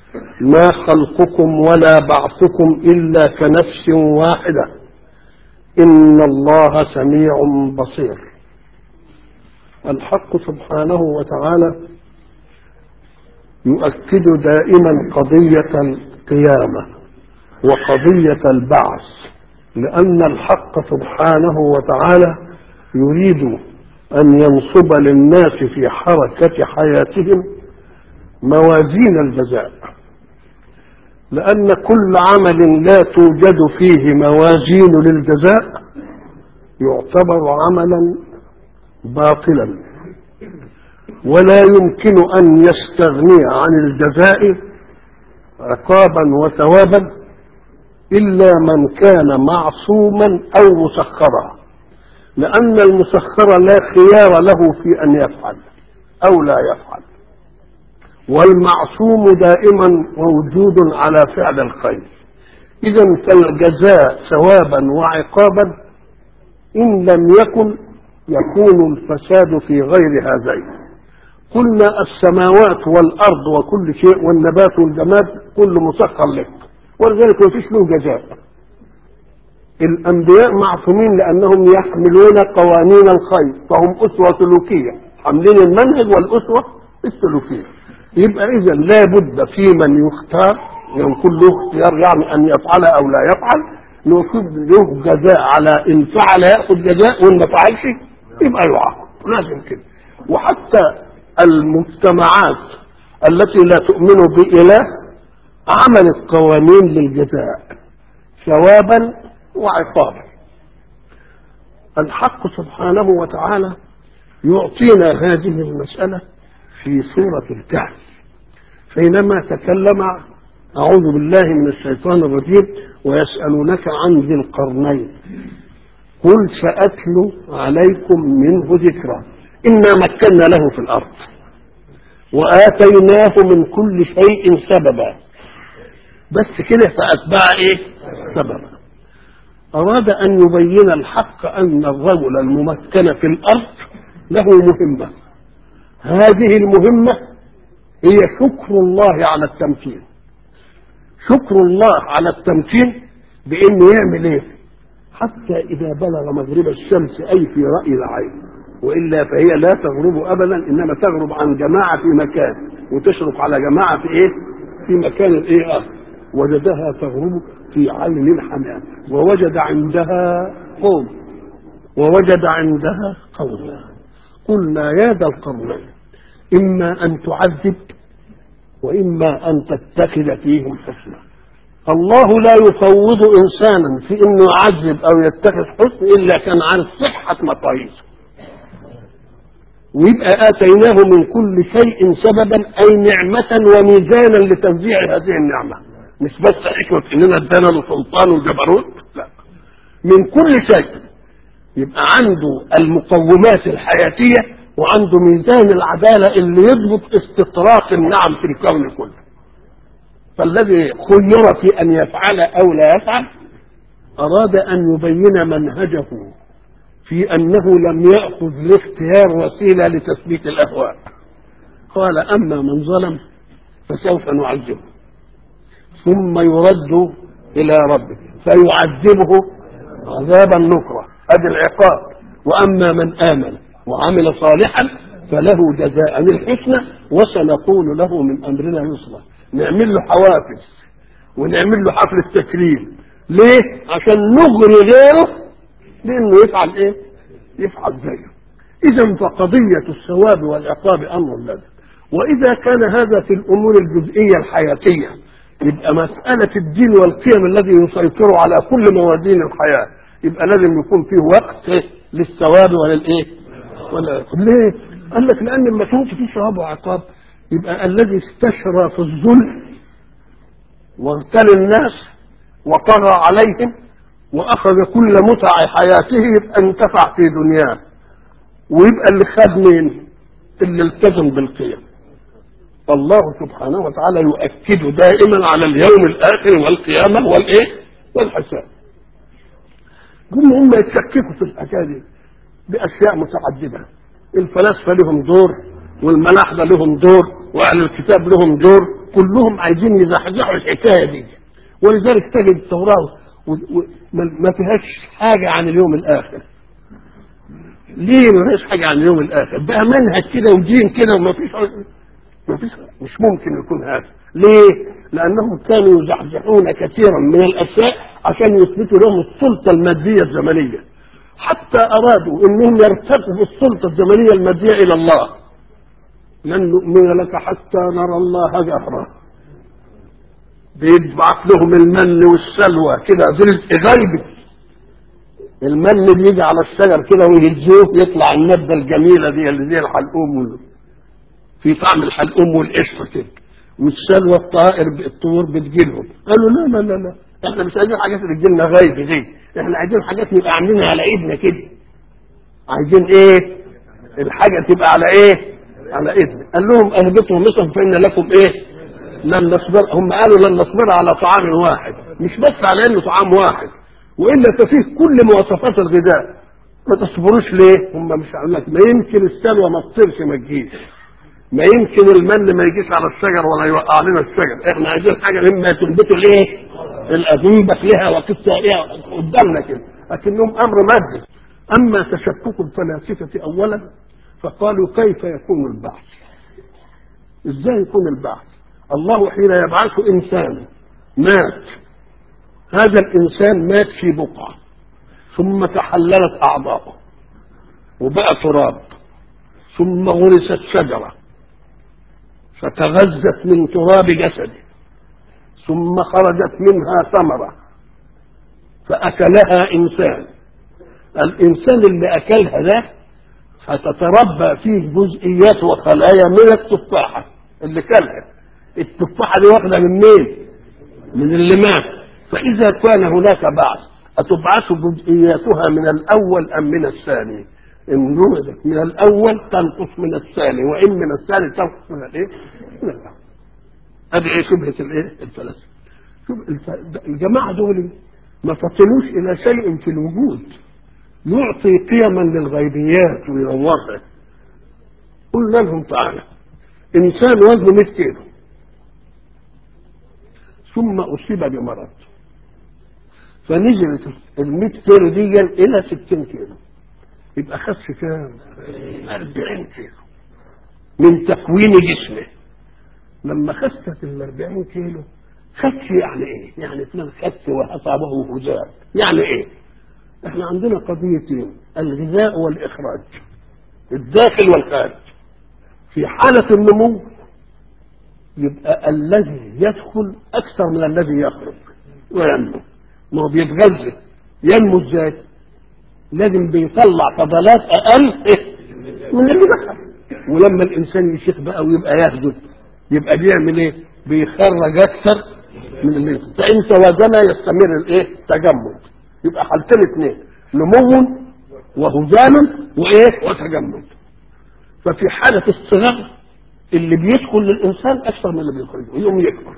ما خلقكم ولا بعثكم إلا كنفس واحدة إن الله سميع بصير الحق سبحانه وتعالى يؤكد دائما قضية القيامة وقضية البعث لأن الحق سبحانه وتعالى يريد أن ينصب للناس في حركة حياتهم موازين الجزاء لأن كل عمل لا توجد فيه موازين للجزاء يعتبر عملا باطلا ولا يمكن أن يستغني عن الجزاء عقابا وثوابا إلا من كان معصوما أو مسخرا لأن المسخر لا خيار له في أن يفعل أو لا يفعل والمعصوم دائما موجود على فعل الخير إذا فالجزاء ثوابا وعقابا إن لم يكن يكون الفساد في غير هذين قلنا السماوات والأرض وكل شيء والنبات والجماد كل مسخر لك ولذلك ما فيش له جزاء الأنبياء معصومين لأنهم يحملون قوانين الخير فهم أسوة سلوكية حاملين المنهج والأسوة السلوكية يبقى إذا لا بد في من يختار يكون له اختيار يعني أن يفعل أو لا يفعل نصيب له جزاء على إن فعل يأخذ جزاء وإن ما فعلش يبقى يعاقب لازم كده وحتى المجتمعات التي لا تؤمن بإله عملت قوانين للجزاء ثوابا وعقابا الحق سبحانه وتعالى يعطينا هذه المسألة في سورة الكهف حينما تكلم أعوذ بالله من الشيطان الرجيم ويسألونك عن ذي القرنين قل سأتلو عليكم منه ذكرا إنا مكنا له في الأرض وآتيناه من كل شيء سببا بس كده فأتبع إيه سببا أراد أن يبين الحق أن الرجل الممكن في الأرض له مهمة هذه المهمة هي شكر الله على التمكين شكر الله على التمكين بأنه يعمل إيه حتى إذا بلغ مغرب الشمس أي في رأي العين وإلا فهي لا تغرب أبدا إنما تغرب عن جماعة في مكان وتشرق على جماعة في إيه في مكان الإيه آخر وجدها تغرب في عين حمام ووجد عندها قوم ووجد عندها قوما قلنا يا ذا القرنين إما أن تعذب وإما أن تتخذ فيهم حسنا الله لا يفوض إنسانا في إنه يعذب أو يتخذ حسن إلا كان عن صحة مقاييسه ويبقى آتيناه من كل شيء سببا أي نعمة وميزانا لتوزيع هذه النعمة مش بس حكمة إننا ادانا له سلطان وجبروت لا من كل شيء يبقى عنده المقومات الحياتية وعنده ميزان العدالة اللي يضبط استطراق النعم في الكون كله فالذي خير في أن يفعل أو لا يفعل أراد أن يبين منهجه في أنه لم يأخذ الاختيار وسيلة لتثبيت الأهواء قال أما من ظلم فسوف نعذبه ثم يرد إلى ربه فيعذبه عذابا نكرا هذا العقاب وأما من آمن وعمل صالحا فله جزاء الحسنى وسنقول له من أمرنا يسرا نعمل له حوافز ونعمل له حفل التكريم ليه؟ عشان نغري غيره لانه يفعل ايه؟ يفعل زيه. اذا فقضيه الثواب والعقاب امر لازم. واذا كان هذا في الامور الجزئيه الحياتيه يبقى مساله الدين والقيم الذي يسيطر على كل موازين الحياه يبقى لازم يكون فيه وقت للثواب وللايه؟ ولا ليه؟ قال لك لان لما كانش فيه ثواب وعقاب يبقى الذي استشرى في الظلم واغتال الناس وطغى عليهم واخذ كل متع حياته يبقى انتفع في دنياه ويبقى اللي خد مين اللي التزم بالقيم فالله سبحانه وتعالى يؤكد دائما على اليوم الاخر والقيامه والايه والحساب هم هم يتشككوا في الحكايه دي باشياء متعدده الفلاسفه لهم دور والملاحده لهم دور واهل الكتاب لهم دور كلهم عايزين يزحزحوا الحكايه دي ولذلك تجد التوراه و- و- ما- ما فيهاش حاجه عن اليوم الاخر ليه ما فيهاش حاجه عن اليوم الاخر بقى منهج كده ودين كده وما فيش ما فيش مش ممكن يكون هذا ليه لانهم كانوا يزحزحون كثيرا من الاشياء عشان يثبتوا لهم السلطه الماديه الزمنيه حتى ارادوا انهم يرتقوا بالسلطه الزمنيه الماديه الى الله لن نؤمن لك حتى نرى الله جهرا بيبعث لهم المن والسلوى كده رزق غيبي المن بيجي على الشجر كده ويهزوه يطلع النبته الجميله دي اللي زي الحلقوم وال- في طعم الحلقوم والقشطه كده والسلوى الطائر الطيور بتجيلهم قالوا لا لا لا لا احنا مش عايزين حاجات اللي تجيلنا غيب دي احنا عايزين حاجات نبقى عاملينها على ايدنا كده عايزين ايه الحاجه تبقى على ايه على ايدنا قال لهم اهبطوا مصر فان لكم ايه لن نصبر هم قالوا لن نصبر على طعام واحد مش بس على انه طعام واحد والا ففيه كل مواصفات الغذاء ما تصبروش ليه هم مش هقول لك ما يمكن السلوى ما تطيرش ما تجيش ما يمكن المن ما يجيش على الشجر ولا يوقع لنا الشجر احنا عايزين حاجه مما تنبتوا الايه الأذنبة لها وقصة ايه قدامنا كده لكنهم امر مادي اما تشكك الفلاسفه اولا فقالوا كيف يكون البعث ازاي يكون البعث الله حين يبعث انسانا مات هذا الانسان مات في بقعه ثم تحللت اعضاؤه وبقى تراب ثم غرست شجره فتغذت من تراب جسده ثم خرجت منها ثمره فاكلها انسان الانسان اللي اكلها ده فتتربى فيه جزئيات وخلايا من التفاحه اللي كلها التفاحه دي واخده من مين؟ من اللي مات فاذا كان هناك بعث اتبعث جزئياتها من الاول ام من الثاني؟ ان وجدت من الاول تنقص من الثاني وان من الثاني تنقص من الايه؟ من الاول. هذه ايه شبهه الايه؟ الفلاسفه. شوف الف... الجماعه دول ما فطنوش الى شيء في الوجود يعطي قيما للغيبيات وينورها قلنا لهم تعالى انسان وزنه 100 كيلو ثم اصيب بمرض فنزلت ال 100 كيلو دي الى 60 كيلو يبقى خس كام 40 كيلو من تكوين جسمه لما خست ال 40 كيلو خس يعني ايه يعني فلان خس واصابه هزال يعني ايه احنا عندنا قضيتين الغذاء والاخراج الداخل والخارج في حالة النمو يبقى الذي يدخل اكثر من الذي يخرج وينمو ما هو بيتغذى ينمو ازاي لازم بيطلع فضلات اقل إيه؟ من اللي دخل ولما الانسان يشيخ بقى ويبقى يهدف يبقى بيعمل ايه بيخرج اكثر من اللي يدخل فان توازن يستمر الايه تجمد يبقى حالتين اثنين نمو وهزال وايه وتجمد ففي حالة الصغر اللي بيدخل للإنسان أكثر من اللي بيخرجه يقوم يكبر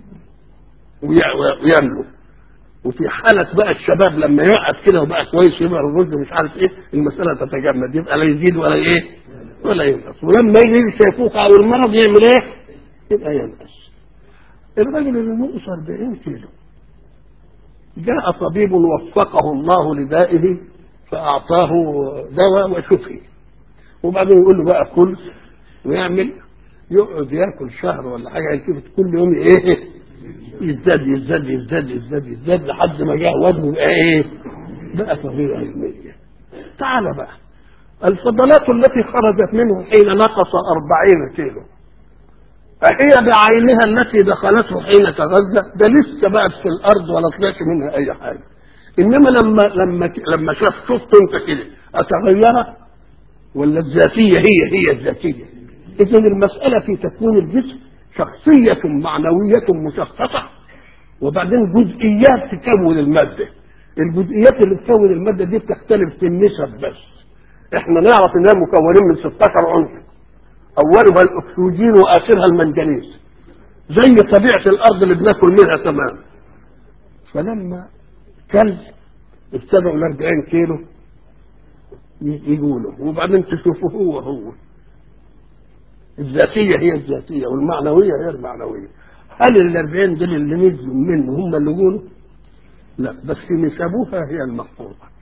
وينمو وفي حالة بقى الشباب لما يقعد كده وبقى كويس يبقى الرشد مش عارف ايه المسألة تتجمد يبقى لا يزيد ولا ايه ولا ينقص ولما يجي الشيخوخة أو المرض يعمل ايه؟ يبقى ينقص الراجل اللي نقص 40 كيلو جاء طبيب وفقه الله لدائه فأعطاه دواء وشفي وبعدين يقول له بقى كل ويعمل يقعد ياكل شهر ولا حاجه يشوف كل يوم ايه يزداد يزداد يزداد يزداد يزداد لحد ما جاء وزنه بقى ايه؟ بقى طبيعي علمية تعال بقى الفضلات التي خرجت منه حين نقص أربعين كيلو أهي بعينها التي دخلته حين تغذى ده لسه بقت في الأرض ولا طلعش منها أي حاجة إنما لما لما لما شاف شفت أنت كده أتغيرت ولا الذاتية هي هي الذاتية إذا المسألة في تكوين الجسم شخصية معنوية مشخصة وبعدين جزئيات تكون المادة الجزئيات اللي تكون المادة دي بتختلف في النسب بس احنا نعرف انها مكونين من 16 عنصر اولها الاكسجين واخرها المنجنيز زي طبيعة الارض اللي بناكل منها تمام فلما كل ابتدعوا ال 40 كيلو يقولوا وبعدين تشوفوا هو هو الذاتيه هي الذاتيه والمعنويه هي المعنويه هل ال 40 دول اللي نزلوا منه هم اللي قولوا؟ لا بس نسبوها هي المحفوظه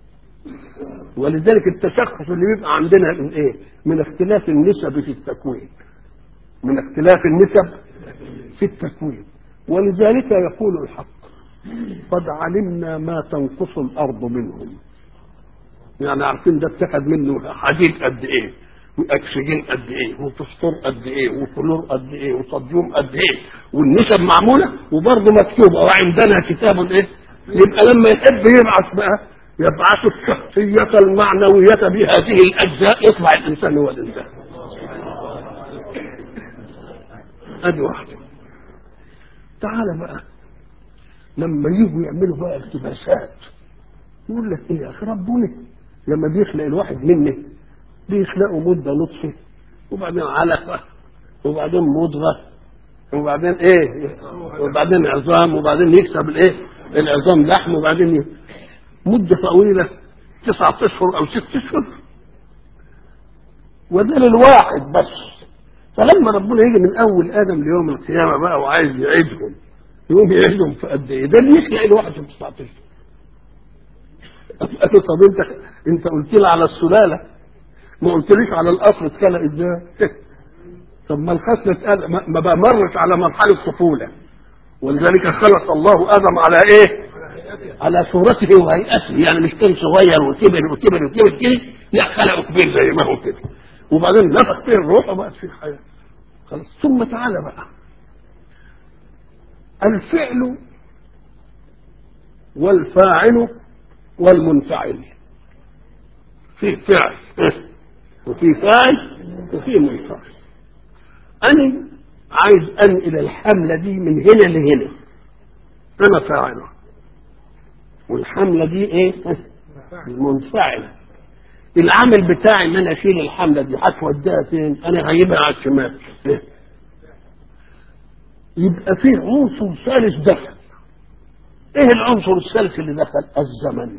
ولذلك التشخص اللي بيبقى عندنا من ايه؟ من اختلاف النسب في التكوين من اختلاف النسب في التكوين ولذلك يقول الحق قد علمنا ما تنقص الارض منهم يعني عارفين ده اتخذ منه حديد قد ايه واكسجين قد ايه وفوسفور قد ايه وكلور قد ايه وصوديوم قد ايه والنسب معموله وبرضه مكتوبه وعندنا كتاب ايه يبقى لما يحب يبعث بقى يبعث الشخصية المعنوية بهذه الأجزاء يطلع الإنسان هو الإنسان أدي واحدة تعال بقى لما يجوا يعملوا بقى التباسات يقول لك ايه يا اخي ربنا لما بيخلق الواحد مني بيخلقه مده نطفه وبعدين علقه وبعدين مضغه وبعدين ايه وبعدين عظام وبعدين يكسب الايه العظام لحم وبعدين ي... مده طويله تسعة اشهر او ست اشهر وده للواحد بس فلما ربنا يجي من اول ادم ليوم القيامه بقى وعايز يعيدهم يقوم يعيدهم في قد ايه؟ ده اللي يخلق الواحد في 19 طب انت انت قلت لي على السلاله ما قلتليش على الاصل اتخلق ازاي؟ طب ما الخصله اتقل- ما ما بقى مرت على مرحله طفوله ولذلك خلق الله ادم على ايه؟ على صورته وهيئته يعني مش كان صغير وكبر وكبر وكبر كده لا خلقه كبير زي ما هو كده وبعدين نفخ فيه الروح وبقت فيه حياه خلاص ثم تعالى بقى الفعل والفاعل والمنفعل في فعل وفي فاعل وفي منفعل أنا عايز أنقل الحملة دي من هنا لهنا أنا فاعله والحملة دي إيه؟ منفعل العمل بتاعي ان انا اشيل الحمله دي هتوديها فين؟ انا هجيبها على الشمال يبقى في عنصر ثالث دخل ايه العنصر الثالث اللي دخل الزمن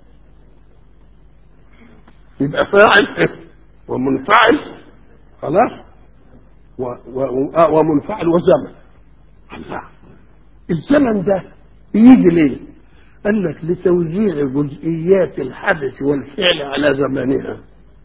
يبقى فاعل إيه؟ ومنفعل خلاص و و آه ومنفعل وزمن الله الزمن ده بيجي ليه قال لك لتوزيع جزئيات الحدث والفعل على زمانها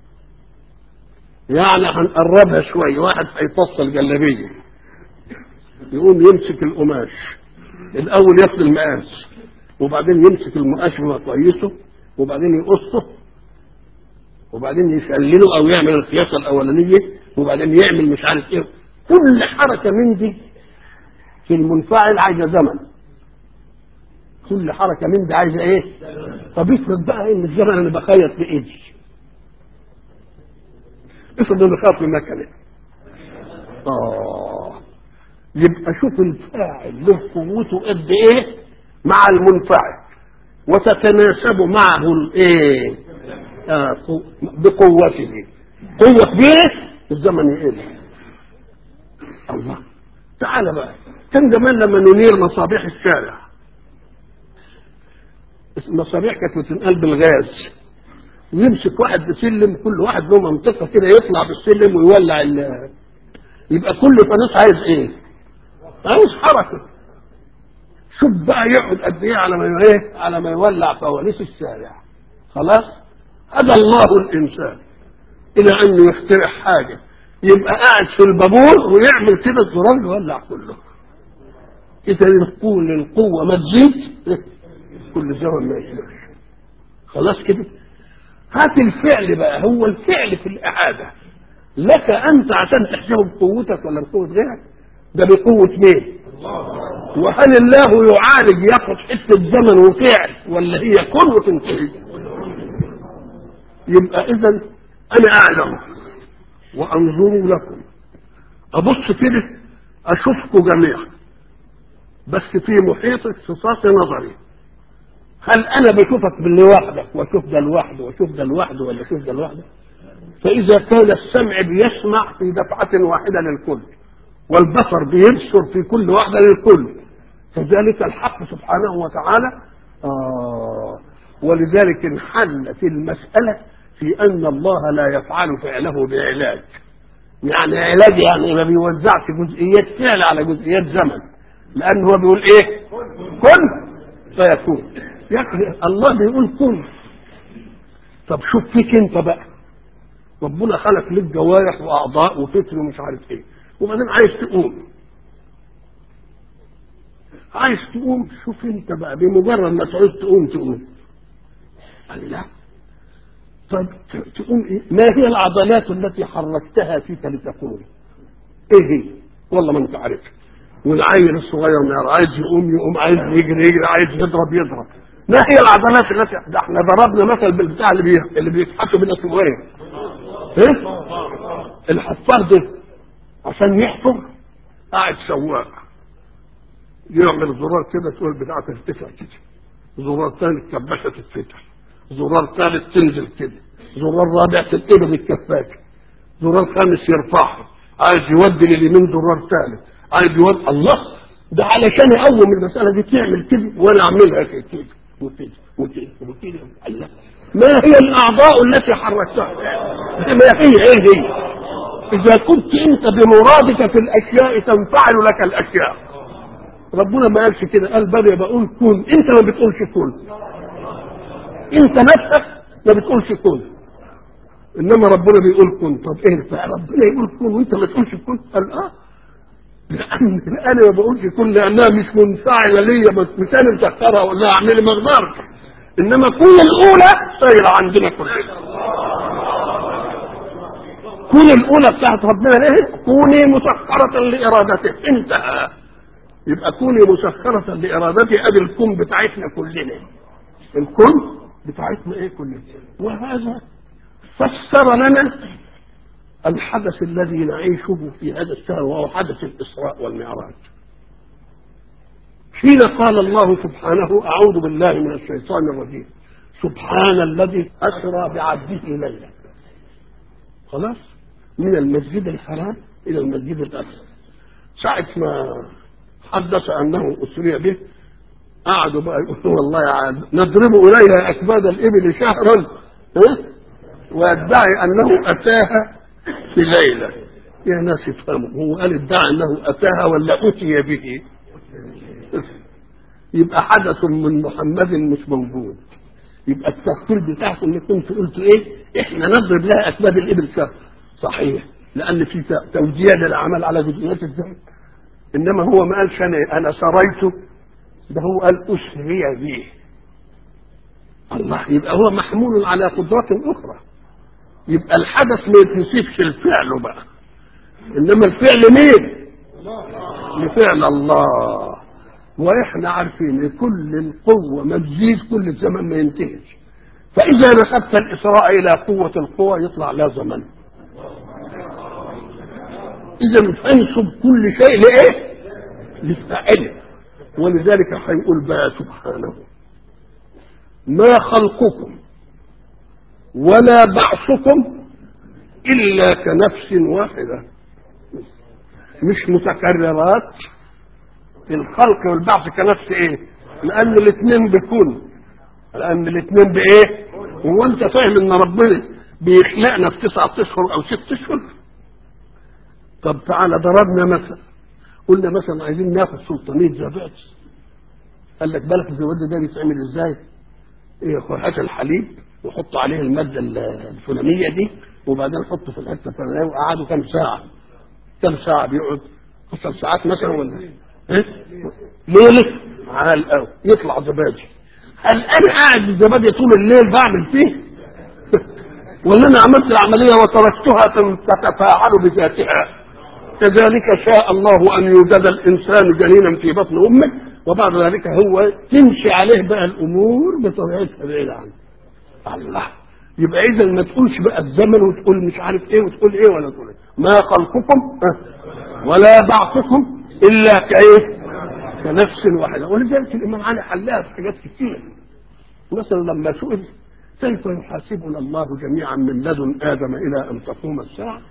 يعني هنقربها شوية واحد هيفصل جلابية يقوم يمسك القماش الأول ياخد المقاس وبعدين يمسك المقاس ويقيسه وبعدين يقصه وبعدين يشلله أو يعمل القياسة الأولانية وبعدين يعمل مش عارف إيه كل حركة من دي في المنفعل عايزة زمن كل حركه من دي عايزه ايه؟ طب افرض بقى ان الزمن انا بخيط بايدي افرض انا بخيط بمكنه اه يبقى شوف الفاعل له قوته قد ايه مع المنفعل وتتناسب معه الايه آه قو- بقوته قوة كبيرة الزمن يقل الله تعالى بقى كان زمان لما ننير مصابيح الشارع المصابيح كانت بتنقل بالغاز ويمسك واحد بسلم كل واحد له منطقه كده يطلع بالسلم ويولع ال يبقى كل فانوس عايز ايه؟ عايز حركه شوف بقى يقعد قد ايه على ما ايه؟ على ما يولع فوانيس الشارع خلاص؟ هدى الله الانسان الى انه يخترع حاجه يبقى قاعد في البابور ويعمل كده الزرار يولع كله اذا القوه القوه ما تزيد كل زمن ما يجيش خلاص كده هات الفعل بقى هو الفعل في الإعادة لك أنت عشان تحسبه بقوتك ولا بقوة غيرك ده بقوة مين وهل الله يعالج ياخد حتة زمن وفعل ولا هي كن وتنتهي يبقى إذا أنا أعلم وأنظر لكم أبص كده أشوفكم جميعا بس في محيط اختصاص نظري هل انا بشوفك باللي وحدك واشوف ده لوحده واشوف ده لوحده ولا اشوف ده لوحده فاذا كان السمع بيسمع في دفعه واحده للكل والبصر بيبصر في كل واحده للكل كذلك الحق سبحانه وتعالى آه ولذلك انحل في المساله في ان الله لا يفعل فعله بعلاج يعني علاج يعني ما بيوزعش جزئيات فعل على جزئيات زمن لان هو بيقول ايه كن فيكون يا أخي الله بيقول كن طب شوف فيك انت بقى ربنا خلق لك جوارح واعضاء وفكر ومش عارف ايه وبعدين عايز تقوم عايز تقوم شوف انت بقى بمجرد ما تعوز تقوم تقوم قال لا طب تقوم ايه ما هي العضلات التي حركتها فيك لتقوم ايه هي والله ما انت عارف والعيل الصغير ما عايز يقوم يقوم عايز يجري يجري عايز يضرب يضرب ما هي العضلات التي ده احنا ضربنا مثل بالبتاع اللي بي... اللي بيتحطوا بين الصغير ايه الحفار ده عشان يحفر قاعد سواق يعمل زرار كده تقول بتاعه ترتفع كده زرار ثاني الكباسه تتفتح زرار ثالث تنزل كده زرار رابع تتقبض الكفاكه زرار خامس يرفعها عايز يودي لليمين زرار ثالث عايز يودي الله ده علشان يقوم المساله دي تعمل كده وانا اعملها كده وكده وكده وكده الله ما هي الاعضاء التي حركتها ما هي ايه هي اذا كنت انت بمرادك في الاشياء تنفعل لك الاشياء ربنا ما قالش كده قال بل بقول كن انت ما بتقولش كن انت نفسك ما بتقولش كن انما ربنا بيقول كن طب ايه بقى ربنا يقول كن وانت ما تقولش كن قال اه لان انا ما بقولش كن لانها مش منفعله ليا مش انا مسخرها ولا اعمل ما اقدرش انما كل الاولى سايره عندنا كلنا كل الاولى بتاعت ربنا ليه كوني مسخره لارادته انتهى يبقى كوني مسخرة لإرادتي أدي الكون بتاعتنا كلنا الكون بتاعتنا إيه كلنا وهذا فسر لنا الحدث الذي نعيشه في هذا الشهر وهو حدث الإسراء والمعراج حين قال الله سبحانه أعوذ بالله من الشيطان الرجيم سبحان الذي أسرى بعبده ليلا خلاص من المسجد الحرام إلى المسجد الأقصى ساعة ما حدث انه اسري به قعدوا بقى يقولوا والله يا عاد نضرب اليها اكباد الابل شهرا ها ويدعي انه اتاها في ليله يا ناس افهموا هو قال ادعى انه اتاها ولا اتي به يبقى حدث من محمد مش موجود يبقى التفسير بتاعكم اللي كنت قلت ايه احنا نضرب لها اكباد الابل شهر صحيح لان في توجيه للعمل على جزئيات الذهن انما هو ما قالش انا انا سريت ده هو قال اسري به الله يبقى هو محمول على قدرات اخرى يبقى الحدث ما يتنسبش الفعل بقى انما الفعل مين لفعل الله واحنا عارفين كل القوة ما تزيد كل الزمن ما ينتهيش فاذا نسبت الاسراء الى قوة القوى يطلع لا زمن اذا انسب كل شيء لايه لفاعله ولذلك هيقول بقى سبحانه ما خلقكم ولا بعثكم الا كنفس واحده مش متكررات الخلق والبعث كنفس ايه لان الاثنين بكون لان الاثنين بايه هو انت فاهم ان ربنا بيخلقنا في تسعة اشهر او ست اشهر طب تعالى ضربنا مثلا قلنا مثلا عايزين ناخد سلطانية زبادي قال لك بالك الزبادي ده بيتعمل ازاي؟ ايه هات الحليب وحط عليه المادة الفلانية دي وبعدين حطه في الحتة الفلانية وقعدوا كام ساعة كام ساعة بيقعد 10 ساعات مثلا ولا ايه؟ ليلة على الأول يطلع زبادي هل انا قاعد الزبادي طول الليل بعمل فيه؟ ولا انا عملت العملية وتركتها تتفاعل بذاتها كذلك شاء الله ان يوجد الانسان جنينا في بطن امه وبعد ذلك هو تمشي عليه بقى الامور بطبيعتها بعيد عنه الله يبقى اذا ما تقولش بقى الزمن وتقول مش عارف ايه وتقول ايه ولا تقول ايه ما خلقكم ولا بعثكم الا كايه كنفس واحده ولذلك الامام علي حلها في حاجات كتير مثلا لما سئل كيف يحاسبنا الله جميعا من لدن ادم الى ان تقوم الساعه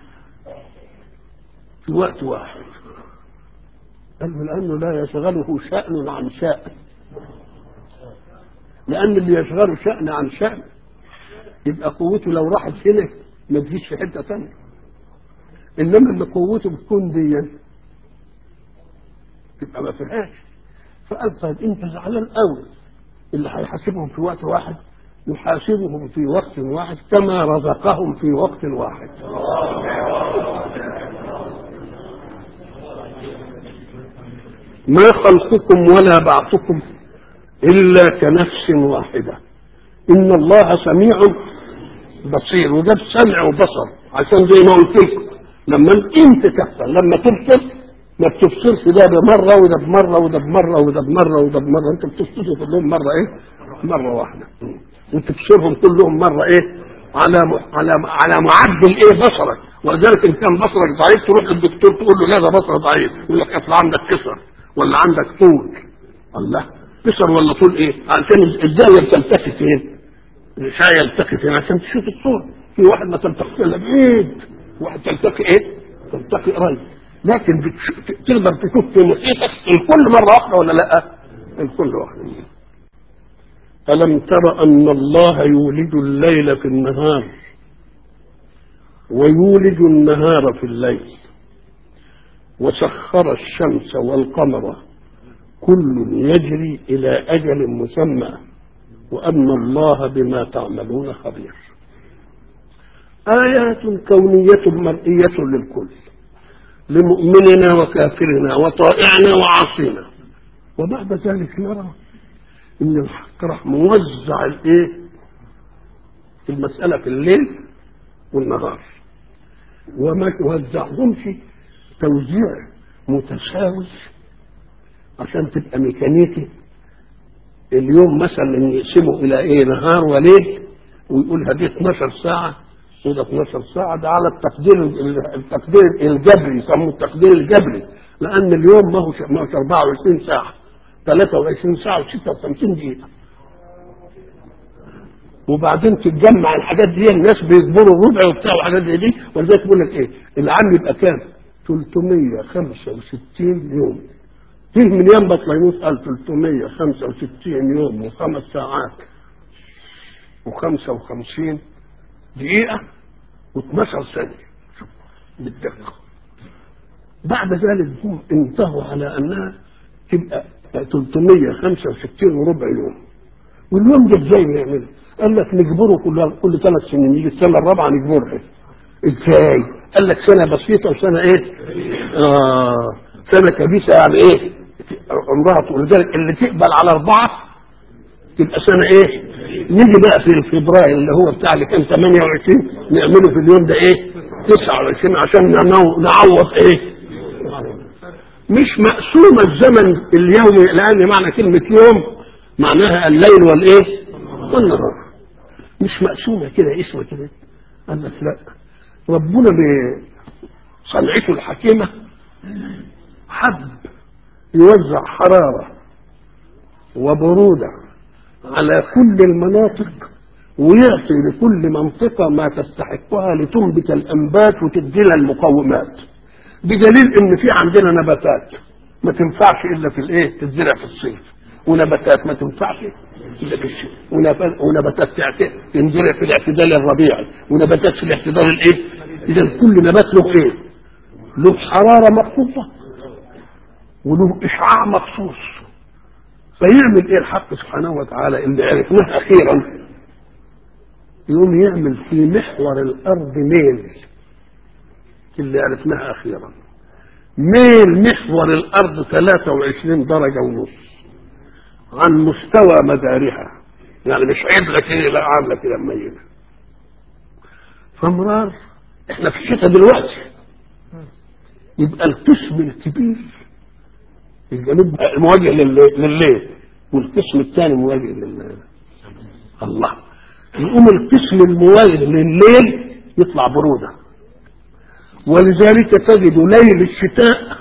في وقت واحد قال لأنه لا يشغله شأن عن شأن لأن اللي يشغله شأن عن شأن يبقى قوته لو راحت هنا ما تجيش في حتة ثانية انما اللي قوته بتكون دي تبقى ما فيهاش فقال طيب انت زعلان قوي اللي هيحاسبهم في وقت واحد يحاسبهم في وقت واحد كما رزقهم في وقت واحد ما خلقكم ولا بعثكم إلا كنفس واحدة إن الله سميع بصير وجاب سمع وبصر عشان زي ما قلت لكم لما انت تحصل لما تبصر ما بتبصرش ده بمرة وده بمرة وده بمرة وده بمرة وده بمرة انت بتبصرهم كلهم مرة ايه؟ مرة واحدة وتبصرهم كلهم مرة ايه؟ على م... على على معدل ايه بصرك ولذلك ان كان بصرك ضعيف تروح للدكتور تقول له لا ده بصر ضعيف يقول لك اصل عندك كسر ولا عندك طول الله كسر ولا طول ايه؟ عشان الزاويه بتلتفت فين؟ الاشعه يلتقي فين عشان تشوف الطول في واحد ما تلتقي الا بعيد واحد تلتقي ايه؟ تلتقي قريب لكن بتش... تقدر تشوف في محيطك الكل مره واحده ولا لا؟ الكل واحده ألم تر أن الله يولد الليل في النهار ويولد النهار في الليل وسخر الشمس والقمر كل يجري إلى أجل مسمى وأن الله بما تعملون خبير آيات كونية مرئية للكل لمؤمننا وكافرنا وطائعنا وعاصينا وبعد ذلك نرى ان الحق راح موزع الايه المسألة في الليل والنهار وما وزعهمش توزيع متساوي عشان تبقى ميكانيكي اليوم مثلا يقسمه الى ايه نهار وليل ويقول هذه 12 ساعة وده 12 ساعة ده على التقدير التقدير الجبري يسموه التقدير الجبري لأن اليوم ما هو 24 ساعة 23 ساعة و56 دقيقة وبعدين تتجمع الحاجات دي الناس بيجبروا الربع وبتاع وحاجات زي دي ولذلك بيقول لك ايه العام يبقى كام؟ 365 يوم فيه من ايام بطليموس قال 365 يوم وخمس ساعات و55 دقيقة و12 ثانية بالدقة بعد ذلك هم انتهوا على انها تبقى 365 وربع يوم واليوم ده ازاي نعمله؟ قال لك نجبره كل كل ثلاث سنين يجي السنه الرابعه نجبرها ازاي؟ قال لك سنه بسيطه وسنه ايه؟ آه سنه كبيسه يعني ايه؟ عمرها طول لذلك اللي تقبل على اربعه تبقى سنه ايه؟ نيجي بقى في فبراير اللي هو بتاع اللي كان 28 نعمله في اليوم ده ايه؟ 29 عشان نعوض ايه؟ مش مقسومة الزمن اليومي لأن معنى كلمة يوم معناها الليل والإيه؟ والنهار مش مقسومة كده اسمه كده قال لك لا ربنا بصنعته الحكيمة حب يوزع حرارة وبرودة على كل المناطق ويعطي لكل منطقة ما تستحقها لتنبت الأنبات وتدي لها المقومات بدليل ان في عندنا نباتات ما تنفعش الا في الايه تتزرع في الصيف ونباتات ما تنفعش الا في الشتاء ونباتات تنزرع في الاعتدال الربيعي ونباتات في الاعتدال الايه اذا كل نبات له ايه له حراره مخصوصه وله اشعاع مخصوص فيعمل ايه الحق سبحانه وتعالى اللي عرفناه اخيرا يقوم يعمل في محور الارض ميل اللي عرفناها اخيرا ميل محور الارض 23 درجة ونص عن مستوى مدارها يعني مش عدلة كده لا عاملة كده مميزة فمرار احنا في الشتاء دلوقتي يبقى القسم الكبير الجنوب مواجه لليل والقسم الثاني مواجه لل الله يقوم القسم المواجه لليل يطلع بروده ولذلك تجد ليل الشتاء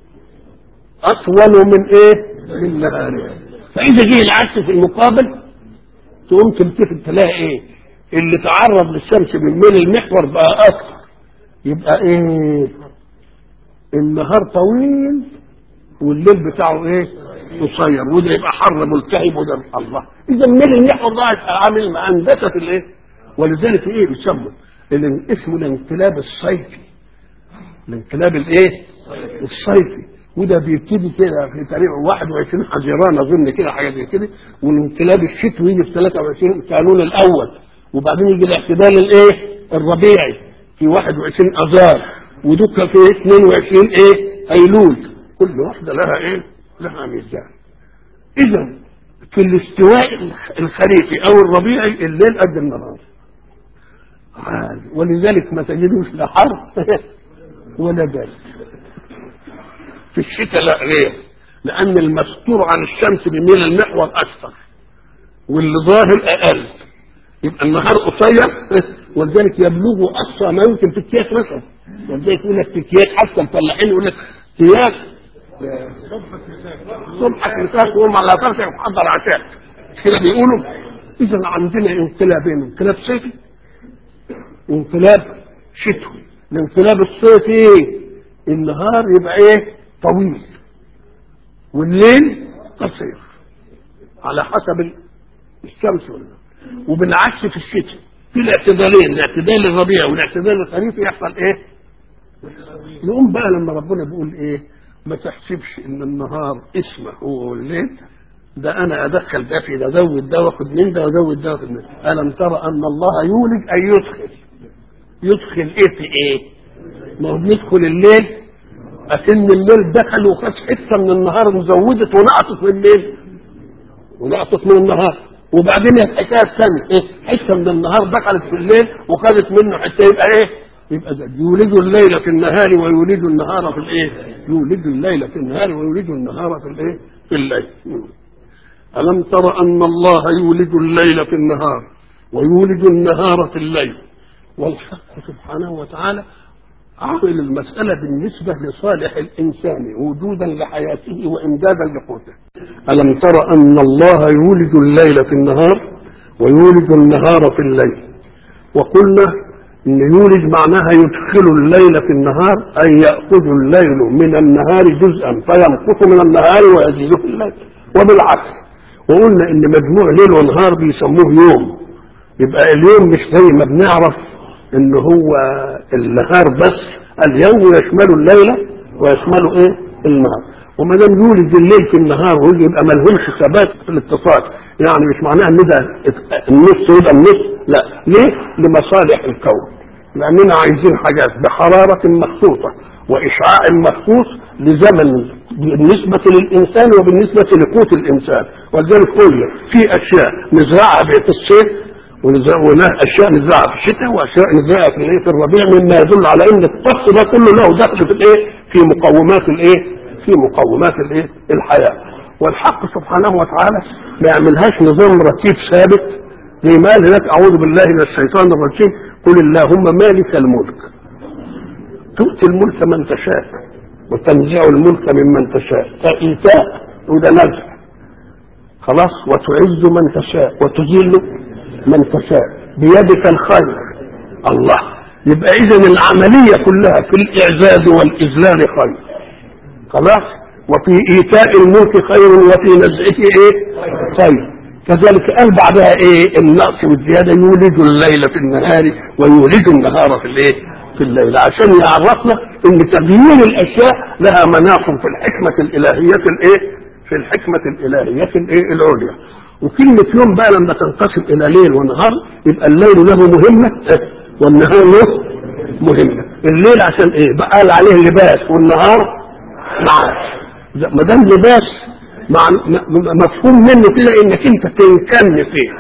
أطول من إيه؟ من نهاره فإذا جه العكس في المقابل تقوم تلتفت تلاقي إيه؟ اللي تعرض للشمس من ميل المحور بقى أكثر يبقى إيه؟ النهار طويل والليل بتاعه إيه؟ قصير وده يبقى حر ملتهب وده الله إذا ميل المحور ده عامل هندسة في الإيه؟ ولذلك إيه بيسموا اللي اسمه الانقلاب الصيفي الانقلاب الايه الصيفي وده بيبتدي كده في تاريخ 21 حزيران اظن كده حاجه زي كده والانقلاب الشتوي يجي في 23 كانون الاول وبعدين يجي الاعتدال الايه الربيعي في 21 اذار ودك في 22 ايه ايلول كل واحده لها ايه لها ميزان اذا في الاستواء الخريفي او الربيعي الليل قد النهار عالي ولذلك ما تجدوش لا حر ولا برد في الشتاء لا غير لان المستور عن الشمس بيميل المحور اكثر واللي ظاهر اقل يبقى النهار قصير ولذلك يبلغ اقصى ما يمكن في اكياس مثلا ولذلك يقول لك في اكياس حتى الفلاحين يقول لك اكياس صبحك مساك وهم على ترفع وحضر عشاء كده بيقولوا اذا عندنا انقلابين انقلاب صيفي وانقلاب شتوي الانقلاب الصيفي ايه النهار يبقى ايه طويل والليل قصير على حسب الشمس والنهار وبالعكس في الشتاء في الاعتدالين الاعتدال الربيع والاعتدال الخريفي يحصل ايه يقوم بقى لما ربنا بيقول ايه ما تحسبش ان النهار اسمه هو الليل ده انا ادخل ده في ده ازود ده واخد من ده وازود ده واخد من ده الم ترى ان الله يولج اي يدخل يدخل ايه في ايه ما هو بيدخل الليل أكن الليل دخل وخد حته من النهار وزودت ونقصت من الليل ونقصت من النهار وبعدين الحكايه الثانيه ايه حته من النهار دخلت في الليل وخدت منه حته يبقى ايه يبقى ده يولد الليل في النهار ويولد النهار في الايه يولد الليل في النهار ويولد النهار في الايه في الليل ألم تر أن الله يولد الليل في النهار ويولد النهار في الليل والحق سبحانه وتعالى عامل المسألة بالنسبة لصالح الإنسان وجودا لحياته وإمدادا لقوته ألم تر أن الله يولد الليل في النهار ويولد النهار في الليل وقلنا إن يولد معناها يدخل الليل في النهار أي يأخذ الليل من النهار جزءا فينقص من النهار ويزيد في الليل وبالعكس وقلنا إن مجموع ليل ونهار بيسموه يوم يبقى اليوم مش زي ما بنعرف ان هو النهار بس اليوم يشمل الليل ويشمل ايه النهار وما دام يولد الليل في النهار ويجي يبقى ما لهمش ثبات في الاتصال يعني مش معناها ان ده النص يبقى النص لا ليه؟ لمصالح الكون لاننا عايزين حاجات بحراره مخصوصه واشعاع مخصوص لزمن بالنسبه للانسان وبالنسبه لقوت الانسان ولذلك قلنا في اشياء نزرعها في الصيف ونزرع اشياء نزرعها في الشتاء واشياء نزرعها في الايه في الربيع مما يدل على ان الطقس ده كله له دخل في الايه في مقومات الايه في مقومات الايه الحياه والحق سبحانه وتعالى ما يعملهاش نظام رتيب ثابت زي ما قال هناك اعوذ بالله من الشيطان الرجيم قل اللهم مالك الملك تؤتي الملك من تشاء وتنزع الملك ممن تشاء فايتاء وده نزع خلاص وتعز من تشاء وتذل من تشاء بيدك الخير الله يبقى اذا العمليه كلها في الاعزاز والاذلال خير خلاص وفي ايتاء الملك خير وفي نزعه ايه خير كذلك قال بعدها ايه النقص والزياده يولد الليل في النهار ويولد النهار في الايه في الليل عشان يعرفنا ان تغيير الاشياء لها مناط في الحكمه الالهيه الايه في الحكمه الالهيه الايه العليا وكلمة يوم بقى لما تنقسم إلى ليل ونهار يبقى الليل له مهمة والنهار له مهمة الليل عشان إيه؟ بقى قال عليه لباس والنهار معاش ما دام لباس مع مفهوم منه كده إنك أنت تنكن فيه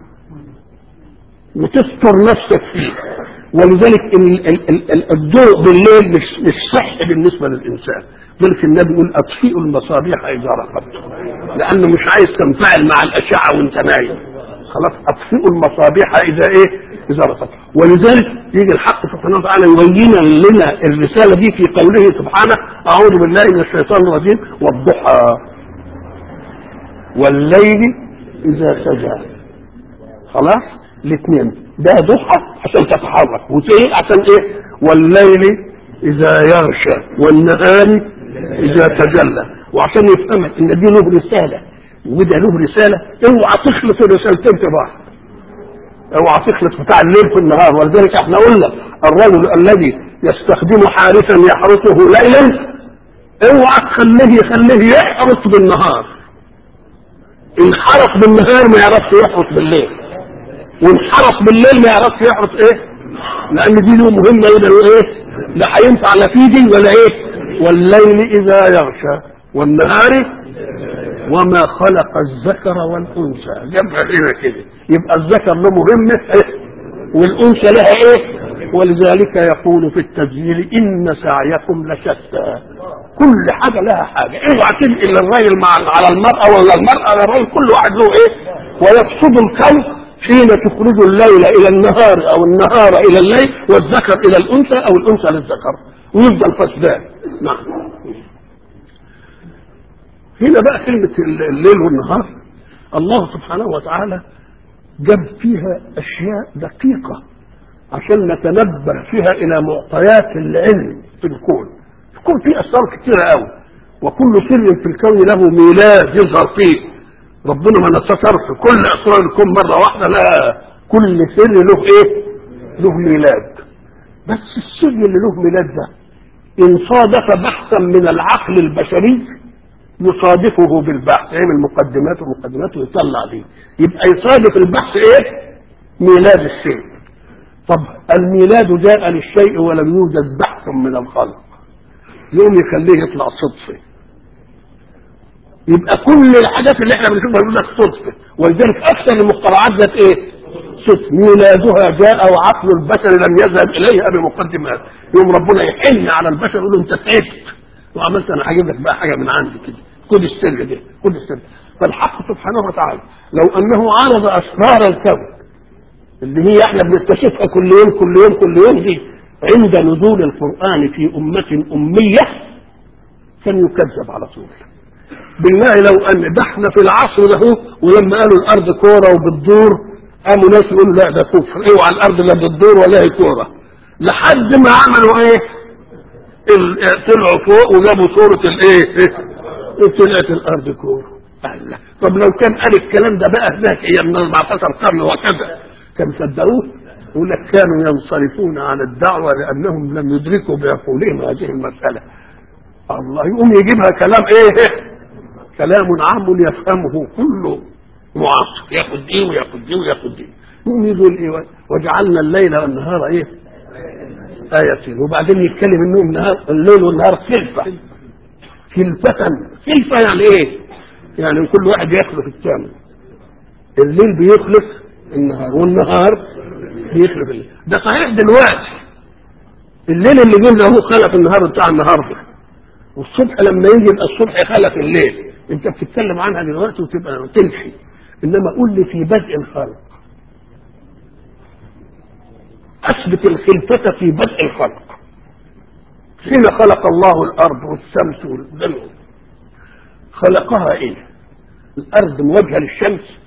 وتستر نفسك فيه ولذلك الضوء بالليل مش مش صحي بالنسبة للإنسان ذلك النبي يقول اطفئوا المصابيح اذا رقبتم لانه مش عايز تنفعل مع الاشعه وانت نايم خلاص اطفئوا المصابيح اذا ايه اذا رقبتم ولذلك يجي الحق سبحانه وتعالى يبين لنا الرساله دي في قوله سبحانه اعوذ بالله من الشيطان الرجيم والضحى والليل اذا سجى خلاص الاثنين ده ضحى عشان تتحرك وسيل عشان ايه والليل اذا يغشى والنهار اذا تجلى وعشان يفهمك ان دي له رساله وده له رساله اوعى تخلط الرسالتين في بعض اوعى تخلط بتاع الليل في النهار ولذلك احنا قلنا الرجل الذي يستخدم حارسا يحرسه ليلا اوعى تخليه يخليه يحرس بالنهار ان حرس بالنهار ما يعرفش يحرس بالليل وان حرس بالليل ما يعرفش يحرس ايه لان دي له مهمه ايه ايه لا هينفع لا في دي ولا ايه والليل اذا يغشى والنهار وما خلق الذكر والانثى جمع هنا كده يبقى الذكر له مهمه إيه؟ والانثى لها ايه ولذلك يقول في التسجيل ان سعيكم لشتى كل حاجه لها حاجه اوعى تنقل الراجل مع على المراه ولا المراه على الرجل كل واحد له ايه ويقصد الكون حين تخرج الليل الى النهار او النهار الى الليل والذكر الى الانثى او الانثى للذكر ويفضل فسدان نعم هنا بقى كلمة الليل والنهار الله سبحانه وتعالى جاب فيها أشياء دقيقة عشان نتنبه فيها إلى معطيات العلم في الكون الكون فيه أسرار كتيرة قوي وكل سر في الكون له ميلاد يظهر فيه ربنا ما نتصرف في كل أسرار الكون مرة واحدة لا كل سر له إيه؟ له ميلاد بس السر اللي له ميلاد ده إن صادف بحثا من العقل البشري يصادفه بالبحث يعمل مقدمات ومقدمات ويطلع دي يبقى يصادف البحث ايه ميلاد الشيء طب الميلاد جاء للشيء ولم يوجد بحث من الخلق يوم يخليه يطلع صدفه يبقى كل الحاجات اللي احنا بنشوفها بيقول لك صدفه ولذلك اكثر المخترعات ذات ايه؟ صدفه ميلادها جاء وعقل البشر لم يذهب اليها بمقدمات يوم ربنا يحن على البشر يقول له انت تعبت وعملت انا هجيب لك بقى حاجه من عندي كده خد السر ده خد السر فالحق سبحانه وتعالى لو انه عرض اسرار الكون اللي هي احنا بنكتشفها كل يوم كل يوم كل يوم دي عند نزول القران في امه اميه كان يكذب على طول بالله لو ان ده احنا في العصر ده ولما قالوا الارض كوره وبتدور قاموا ناس يقولوا لا ده كفر اوعى الارض لا بتدور ولا هي كوره لحد ما عملوا ايه طلعوا فوق وجابوا صورة الايه طلعت الارض كورة الله طب لو كان قال الكلام ده بقى هناك هي من 14 قرن وكذا كان صدقوه يقول لك كانوا ينصرفون عن الدعوة لأنهم لم يدركوا بعقولهم هذه المسألة الله يقوم يجيبها كلام ايه كلام عام يفهمه كل معاصر ياخد دي وياخد دي وياخد دي يقوم يقول ايه وجعلنا الليل والنهار ايه آيتين وبعدين يتكلم انهم نهار الليل والنهار خلفة خلفة خلفة يعني ايه؟ يعني كل واحد يخلف الثاني الليل بيخلف النهار والنهار بيخلف الليل ده صحيح دلوقتي الليل اللي جه هو خلف النهار بتاع النهارده والصبح لما يجي يبقى الصبح خلف الليل انت بتتكلم عنها دلوقتي وتبقى تمشي انما قول لي في بدء الخلق اثبت الخلفة في بدء الخلق حين خلق الله الارض والشمس والدم خلقها ايه الارض موجهه للشمس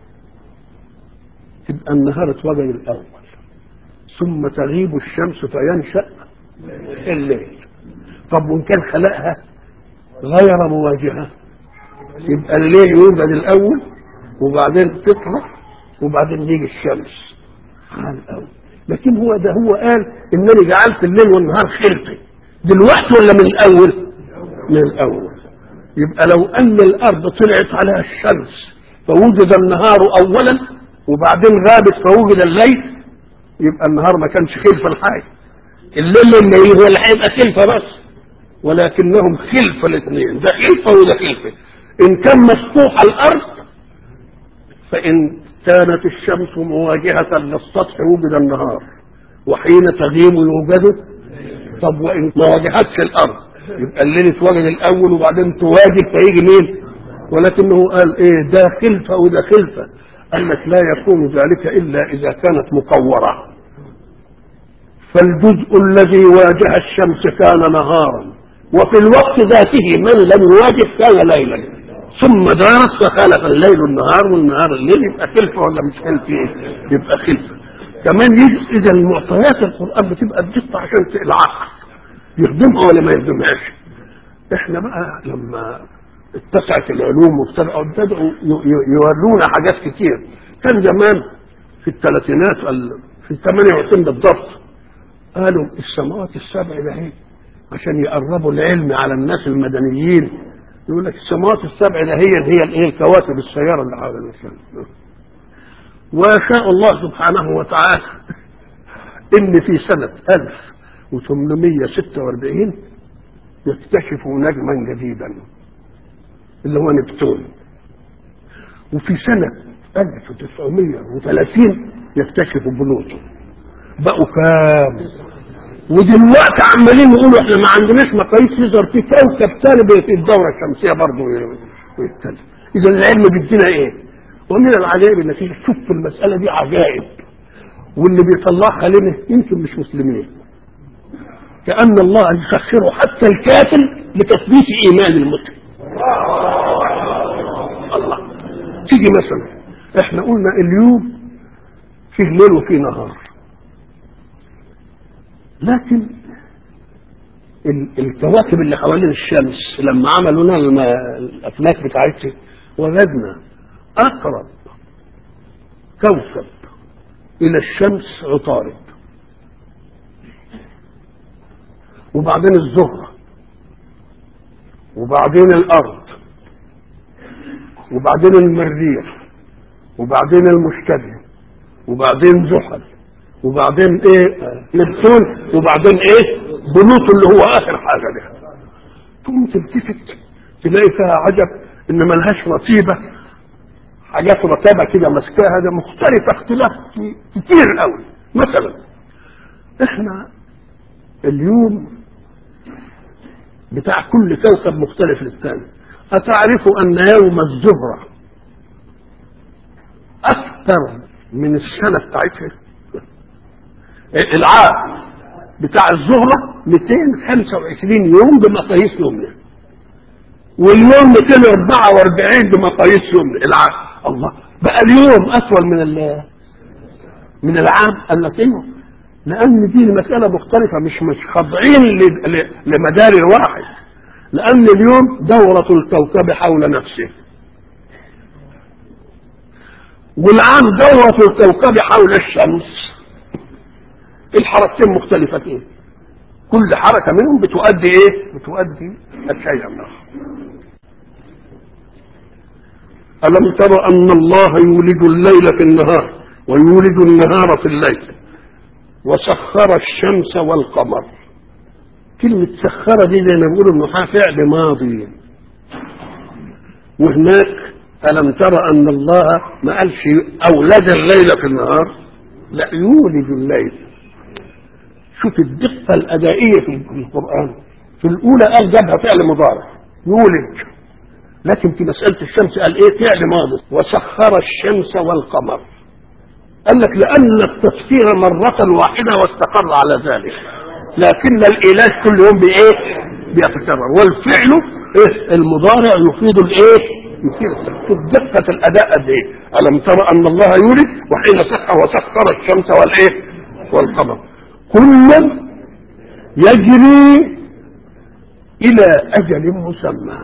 تبقى النهار اتوجد الاول ثم تغيب الشمس فينشا الليل طب وان كان خلقها غير مواجهه يبقى الليل يوجد الاول وبعدين تطلع وبعدين يجي الشمس على الاول لكن هو ده هو قال انني جعلت الليل والنهار خلقي دلوقتي ولا من الاول من الاول يبقى لو ان الارض طلعت عليها الشمس فوجد النهار اولا وبعدين غابت فوجد الليل يبقى النهار ما كانش خلفه الحاجه الليل لما يجي هو اللي هيبقى خلفه بس ولكنهم خلفه الاثنين ده خلفه وده خلفه ان كان مسطوح الارض فان كانت الشمس مواجهة للسطح وجد النهار وحين تغيب يوجد طب وإن ما واجهتش الأرض يبقى الليل اتوجد الأول وبعدين تواجه فيجي مين ولكنه قال إيه ده خلفة وده خلفة قال لك لا يكون ذلك إلا إذا كانت مكورة فالجزء الذي واجه الشمس كان نهارا وفي الوقت ذاته من لم يواجه كان ليلا ثم دارت فخلق الليل النهار والنهار الليل يبقى خلفه ولا مش خلفه يبقى خلفه كمان يجي اذا المعطيات القران بتبقى بدقه عشان العقل يخدمها ولا ما يخدمهاش احنا بقى لما اتسعت العلوم وابتدأوا ابتدأوا يورونا حاجات كتير كان زمان في الثلاثينات ال- في الثمانية وعشرين بالضبط قالوا السماوات السبع ده هي عشان يقربوا العلم على الناس المدنيين يقول لك السماوات السبع ده هي هي الايه الكواكب السيارة اللي حول الإنسان وشاء الله سبحانه وتعالى ان في سنة 1846 يكتشفوا نجما جديدا اللي هو نبتون وفي سنة 1930 يكتشفوا بلوتو بقوا كام ودلوقتي عمالين يقولوا احنا ما عندناش مقاييس يظهر في كوكب تاني في الدورة الشمسية برضه ويتكلم اذا العلم بيدينا ايه ومن العجائب انك تشوف في المسألة دي عجائب واللي بيطلعها لنا يمكن مش مسلمين كأن الله يسخره حتى الكافر لتثبيت إيمان المسلم الله تيجي مثلا احنا قلنا اليوم فيه ليل وفيه نهار لكن ال- الكواكب اللي حوالين الشمس لما عملوا لنا الم- الافلاك بتاعتها وجدنا اقرب كوكب الى الشمس عطارد وبعدين الزهرة وبعدين الارض وبعدين المريخ وبعدين المشتري وبعدين زحل وبعدين ايه آه، نبتون وبعدين ايه بلوط اللي هو اخر حاجه ده تقوم تلتفت تلاقي فيها عجب ان ملهاش رتيبه حاجات رتابه كده ماسكاها ده مختلفه اختلاف كتير قوي مثلا احنا اليوم بتاع كل كوكب مختلف للثاني أتعرف أن يوم الزهرة أكثر من السنة بتاعتها العام بتاع الزهرة 225 يوم بمقاييس يومنا واليوم 244 بمقاييس يومنا العام الله بقى اليوم أطول من ال- من العام قال لك ايوه لأن دي المسألة مختلفة مش مش خاضعين ل- ل- لمدار واحد لأن اليوم دورة الكوكب حول نفسه والعام دورة الكوكب حول الشمس الحركتين مختلفتين كل حركة منهم بتؤدي ايه بتؤدي الشيء الآخر ألم تر أن الله يولد الليل في النهار ويولد النهار في الليل وسخر الشمس والقمر كلمة سخر دي زي ما بيقولوا انه فعل ماضي وهناك ألم ترى أن الله ما قالش أولد الليل في النهار لا يولد الليل شوف الدقة الأدائية في القرآن في الأولى قال جابها فعل مضارع يولد لكن في مسألة الشمس قال إيه فعل ماضي وسخر الشمس والقمر قال لك لأن التسخير مرة واحدة واستقر على ذلك لكن الإيلاج كل يوم بإيه بيتكرر والفعل إيه المضارع يفيد الإيه يفيد شوف دقة الأداء قد إيه ألم ترى أن الله يولد وحين سخر وسخر الشمس والإيه والقمر كل يجري إلى أجل مسمى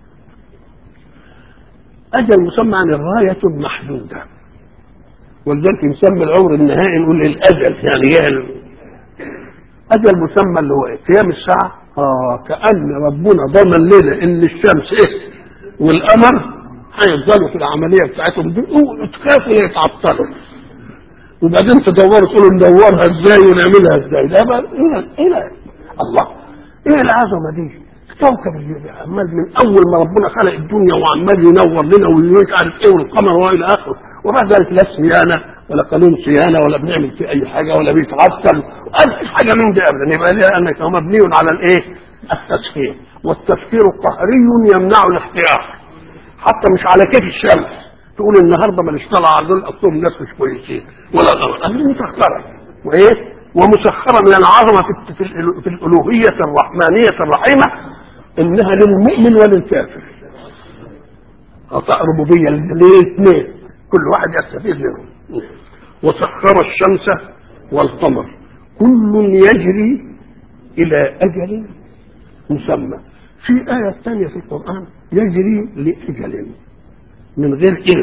أجل مسمى عن الغاية محدودة ولذلك نسمي العمر النهائي نقول الأجل يعني ايه أجل مسمى اللي هو إيه؟ قيام الساعة آه كأن ربنا ضمن لنا إن الشمس إيه والقمر هيفضلوا في العملية بتاعتهم دي وتخافوا يتعطلوا وبعدين تدوروا تقولوا ندورها ازاي ونعملها ازاي ده بقى ايه ايه الله ايه العظمه دي كوكب اللي عمال من اول ما ربنا خلق الدنيا وعمال ينور لنا ومش عارف ايه والقمر والى اخره وبعد ذلك لا صيانه ولا قانون صيانه ولا بنعمل فيه اي حاجه ولا بيتعطل ولا حاجه من دي ابدا يبقى ليه انك هو مبني على الايه؟ التسخير والتفكير قهري يمنع الاختيار حتى مش على كيف الشمس تقول النهارده ماليش طالع على دول اصلهم ناس مش كويسين ولا الامر هذه مسخره وايه؟ ومسخره من العظمه في, في, الألو- في الالوهيه الرحمانيه الرحيمه انها للمؤمن وللكافر عطاء ربوبيه للاثنين كل واحد يستفيد منهم وسخر الشمس والقمر كل يجري الى اجل مسمى في آية ثانية في القرآن يجري لأجل من غير إلى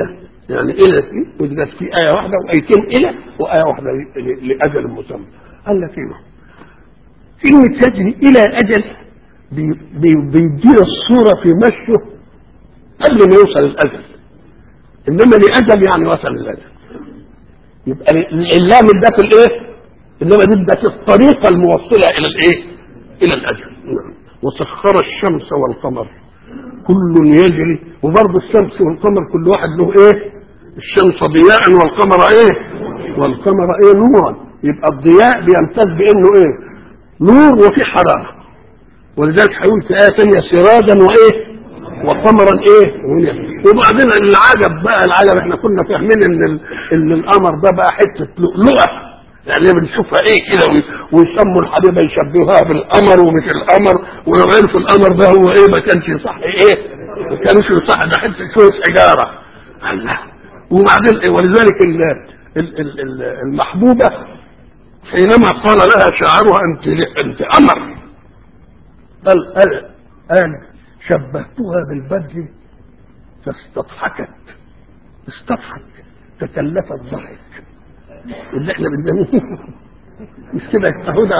يعني الى دي وجدت في ايه واحده وايتين الى وايه واحده ل- لاجل مسمى قال لك ايه كلمه تجري الى اجل بي- بي- بيدينا الصوره في مشيه قبل ما يوصل الاجل انما لاجل يعني وصل الاجل يبقى اللام ده في الايه انما دي ده في الطريقه الموصله الى الايه الى الاجل نعم. وسخر الشمس والقمر كل يجري وبرضه الشمس والقمر كل واحد له ايه الشمس ضياء والقمر ايه والقمر ايه نورا يبقى الضياء بيمتاز بانه ايه نور وفي حراره ولذلك هيقول في ايه ثانيه سراجا وايه وقمرا ايه منيرا. وبعدين العجب بقى العجب احنا كنا فاهمين ان ال- ان القمر ده بقى حته لؤلؤه يعني بنشوفها ايه كده وي- ويسموا الحبيبه يشبهوها بالقمر ومش القمر ولو عرفوا القمر ده هو ايه ما كانش يصح ايه ما كانش يصح ده حته شويه حجاره الله وبعدين إيه ولذلك ال ال ال ال المحبوبه حينما قال لها شاعرها انت انت قمر قال قال قال شبهتها بالبدر فاستضحكت استضحك تكلفت ضحك اللي احنا بنسميه مش كده التهودة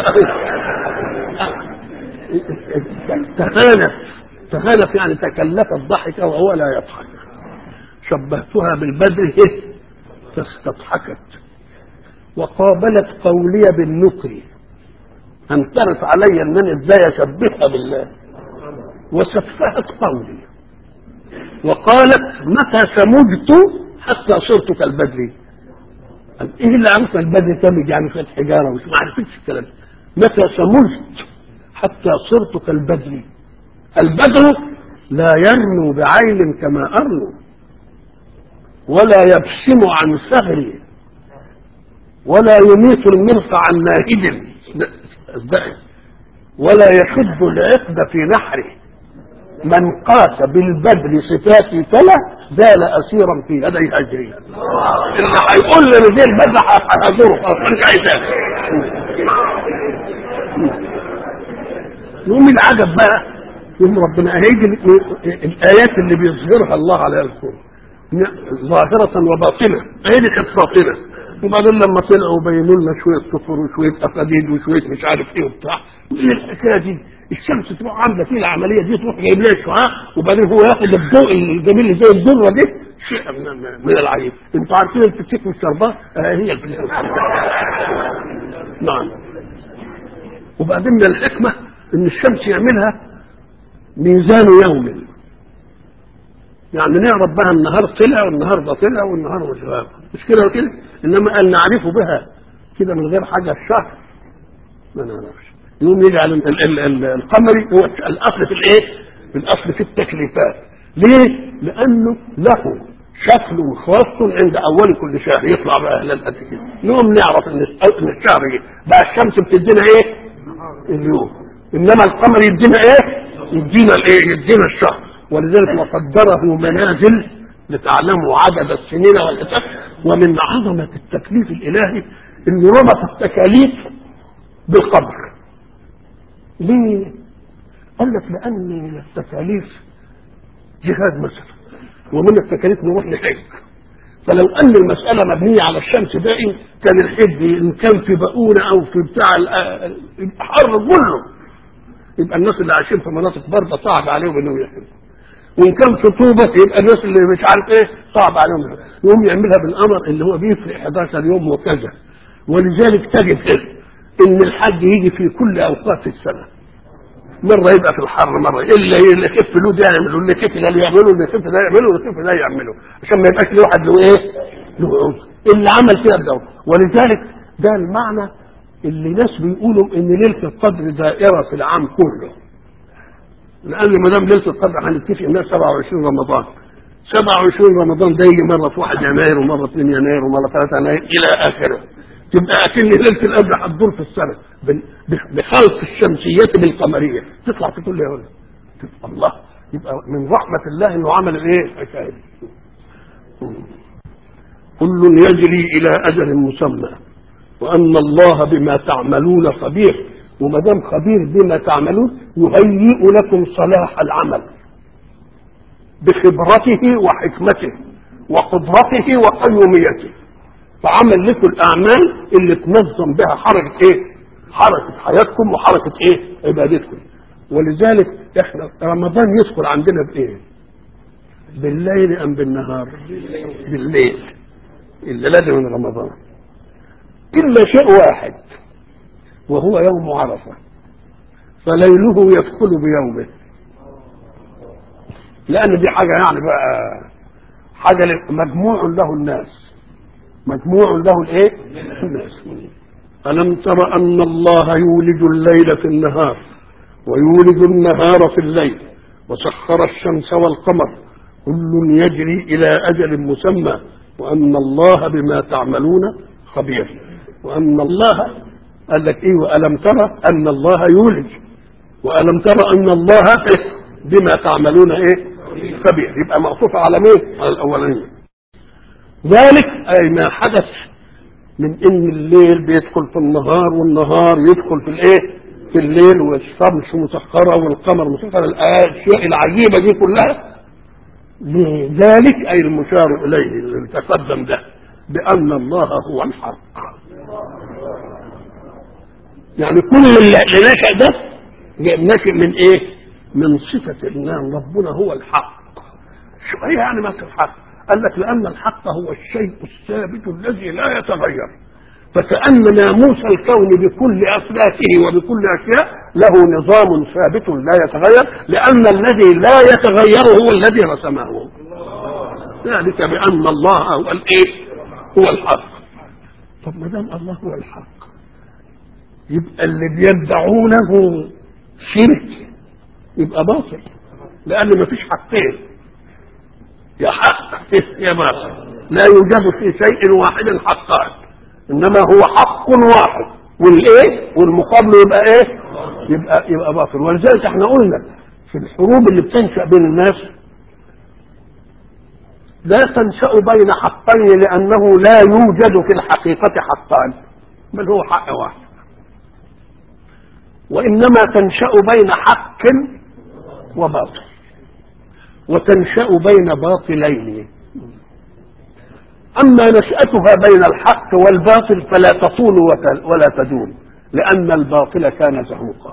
تخالف تخالف يعني تكلفت ضحك وهو لا يضحك شبهتها بالبدر إيه؟ فاستضحكت وقابلت قولي بالنكر انكرت علي انني ازاي اشبهها بالله وسفهت قولي وقالت متى سمجت حتى صرت كالبدر قال ايه اللي عرفنا البدر تمج يعني شويه حجاره ومش ما عرفتش الكلام متى سمجت حتى صرت كالبدر البدر لا يرنو بعين كما ارنو ولا يبسم عن ثغري ولا يميت المرق عن ناهد ولا يشد العقد في نحره من قاس بالبدر صفاتي فلا زال اسيرا في يدي اجري اللي هيقول لي زي البدر ههجره خلاص مش عايزاه يقوم العجب بقى يقوم ربنا هيجي الايات اللي بيظهرها الله على الكون ظاهرة وباطنة هي دي كانت باطنة وبعدين لما طلعوا بينوا لنا شوية صفر وشوية أفاديد وشوية مش عارف إيه وبتاع إيه الحكاية دي؟ الشمس تروح عاملة فيه العملية دي تروح جايب لها شعاع وبعدين هو ياخد الضوء الجميل اللي زي الذرة دي شيء من- من العجيب انتوا عارفين الفتيك والشربات آه هي الفتيك نعم وبعدين من الحكمة إن الشمس يعملها ميزان يومي يعني نعرف بها النهار طلع والنهار ده طلع والنهار مش غاب مش كده وكده انما قال نعرفه بها كده من غير حاجه الشهر ما نعرفش يقوم يجعل ال- ال- ال- القمري هو الاصل في الايه؟ الاصل في التكليفات ليه؟ لانه له شكل خاص عند اول كل شهر يطلع بقى هلال قد كده يوم نعرف ان ان الشهر جه بقى الشمس بتدينا ايه؟ اليوم انما القمر يدينا ايه؟ يدينا الايه؟ يدينا الشهر ولذلك وقدره منازل لتعلموا عدد السنين والحساب ومن عظمة التكليف الإلهي أنه ربط التكاليف بالقدر ليه؟ قال لك لأن التكاليف جهاد مثلا ومن التكاليف نروح نحج فلو أن المسألة مبنية على الشمس دائم كان الحج إن كان في بؤونة أو في بتاع ال- الحر كله يبقى الناس اللي عايشين في مناطق باردة صعب عليهم انهم يحجوا وان كان في طوبة يبقى الناس اللي مش عارف ايه صعب عليهم يقوم يعملها بالقمر اللي هو بيفرق 11 يوم وكذا ولذلك تجد إيه؟ ان الحج يجي في كل اوقات السنه مره يبقى في الحر مره الا اللي يخف له ده يعمله اللي يخف ده يعمله اللي يخف ده يعمله اللي يخف ده يعمله عشان ما يبقاش له واحد له ايه؟ له عذر اللي عمل كده ده ولذلك ده المعنى اللي ناس بيقولوا ان ليله القدر دائره في العام كله لان ما دام ليله القدر هنتفق انها 27 رمضان 27 رمضان ده يجي مره في 1 يناير ومره 2 يناير ومره 3 يناير الى اخره تبقى اكن ليله القدر هتدور في السنه بال- بخلط الشمسيه بالقمريه تطلع في كل يوم تبقى الله يبقى من رحمه الله انه عمل الايه الحكايه دي. كل يجري الى اجل مسمى وان الله بما تعملون خبير وما دام خبير بما تعملون يهيئ لكم صلاح العمل بخبرته وحكمته وقدرته وقيوميته فعمل لكم الاعمال اللي تنظم بها حركه ايه حركه حياتكم وحركه ايه عبادتكم ولذلك احنا رمضان يدخل عندنا بايه بالليل ام بالنهار بالليل اللي لازم من رمضان الا شيء واحد وهو يوم عرفه فليله يدخل بيومه لان دي حاجه يعني بقى حاجه مجموع له الناس مجموع له الايه الناس الم تر ان الله يولج الليل في النهار ويولج النهار في الليل وسخر الشمس والقمر كل يجري الى اجل مسمى وان الله بما تعملون خبير وان الله قال لك ايه والم ترى ان الله يولج والم ترى ان الله بما تعملون ايه خبير يبقى معطوف على مين على الاولانيه ذلك اي ما حدث من ان الليل بيدخل في النهار والنهار يدخل في الايه في الليل والشمس مسخره والقمر مسخر الاشياء العجيبه دي كلها لذلك اي المشار اليه اللي تقدم ده بان الله هو الحق يعني كل اللي نشأ ده نشأ من ايه من صفة ان ربنا هو الحق شو هي يعني ما الحق قال لك لأن الحق هو الشيء الثابت الذي لا يتغير فكأن ناموس الكون بكل أفلاته وبكل أشياء له نظام ثابت لا يتغير لأن الذي لا يتغير هو الذي رسمه ذلك بأن الله هو الإيه؟ هو الحق طب ما دام الله هو الحق يبقى اللي بيدعونه شرك يبقى باطل لأن ما فيش حقين يا حق يا باطل لا يوجد في شيء واحد حقان انما هو حق واحد والايه والمقابل يبقى ايه يبقى يبقى باطل ولذلك احنا قلنا في الحروب اللي بتنشا بين الناس لا تنشا بين حقين لانه لا يوجد في الحقيقه حقان بل هو حق واحد وانما تنشا بين حق وباطل وتنشا بين باطلين أما نشأتها بين الحق والباطل فلا تطول ولا تدوم لأن الباطل كان زهوقا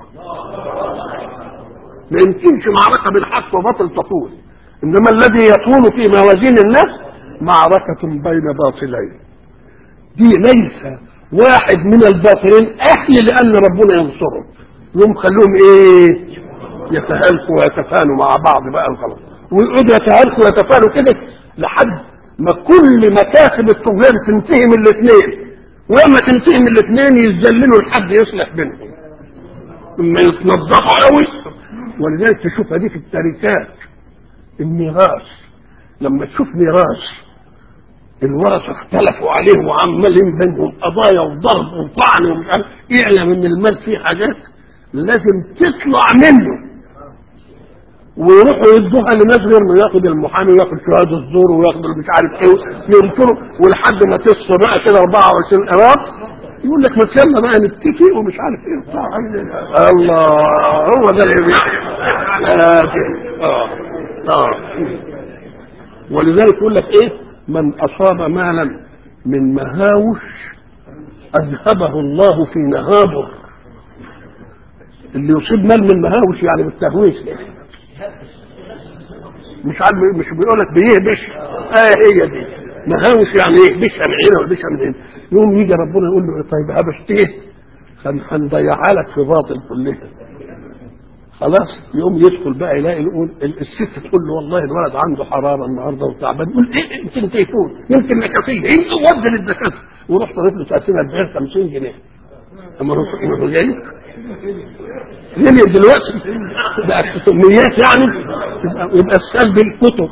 ما يمكنش معركة بين حق وباطل تطول إنما الذي يطول في موازين الناس معركة بين باطلين دي ليس واحد من الباطلين أهل لأن ربنا ينصره يوم خلوهم إيه يتهالكوا ويتفانوا مع بعض بقى الغلط ويقعدوا يتهالكوا ويتفانوا كده لحد ما كل مكاسب الطغيان تنتهي من الاثنين ولما تنتهي من الاثنين يذللوا لحد يصلح بينهم لما يتنظفوا قوي ولذلك تشوفها دي في التركات الميراث لما تشوف ميراث الورثة اختلفوا عليه وعمالين بينهم قضايا وضرب وطعن ومش عارف يعلم ان المال فيه حاجات لازم تطلع منه ويروحوا يدوها لناس غير ما ياخد المحامي وياخد شهاده الزور وياخد مش عارف ايه ينطروا ولحد ما تصفى بقى كده 24 قرار يقول لك ما يلا بقى نتفق ومش عارف ايه بتاع الله هو ده اللي اه اه ولذلك يقول لك ايه من اصاب مالا من مهاوش اذهبه الله في نهابه اللي يصيب مال من مهاوش يعني بالتهويش مش عارف مش بيقول لك بيهبش اه هي دي مهاوش يعني يهبشها من هنا ويهبشها من هنا يوم يجي ربنا يقول له طيب هبشت ايه؟ هنضيعها لك في باطل كلها خلاص يقوم يدخل بقى يلاقي يقول الست تقول له والله الولد عنده حراره النهارده وتعبان يقول ايه يمكن تيفون يمكن نكافيه يمكن ودي للدكاتره وروح صرف له 30 40 50 جنيه اما هو جاي غلي دلوقتي بقت كميات يعني يبقى, يبقى السلب الكتب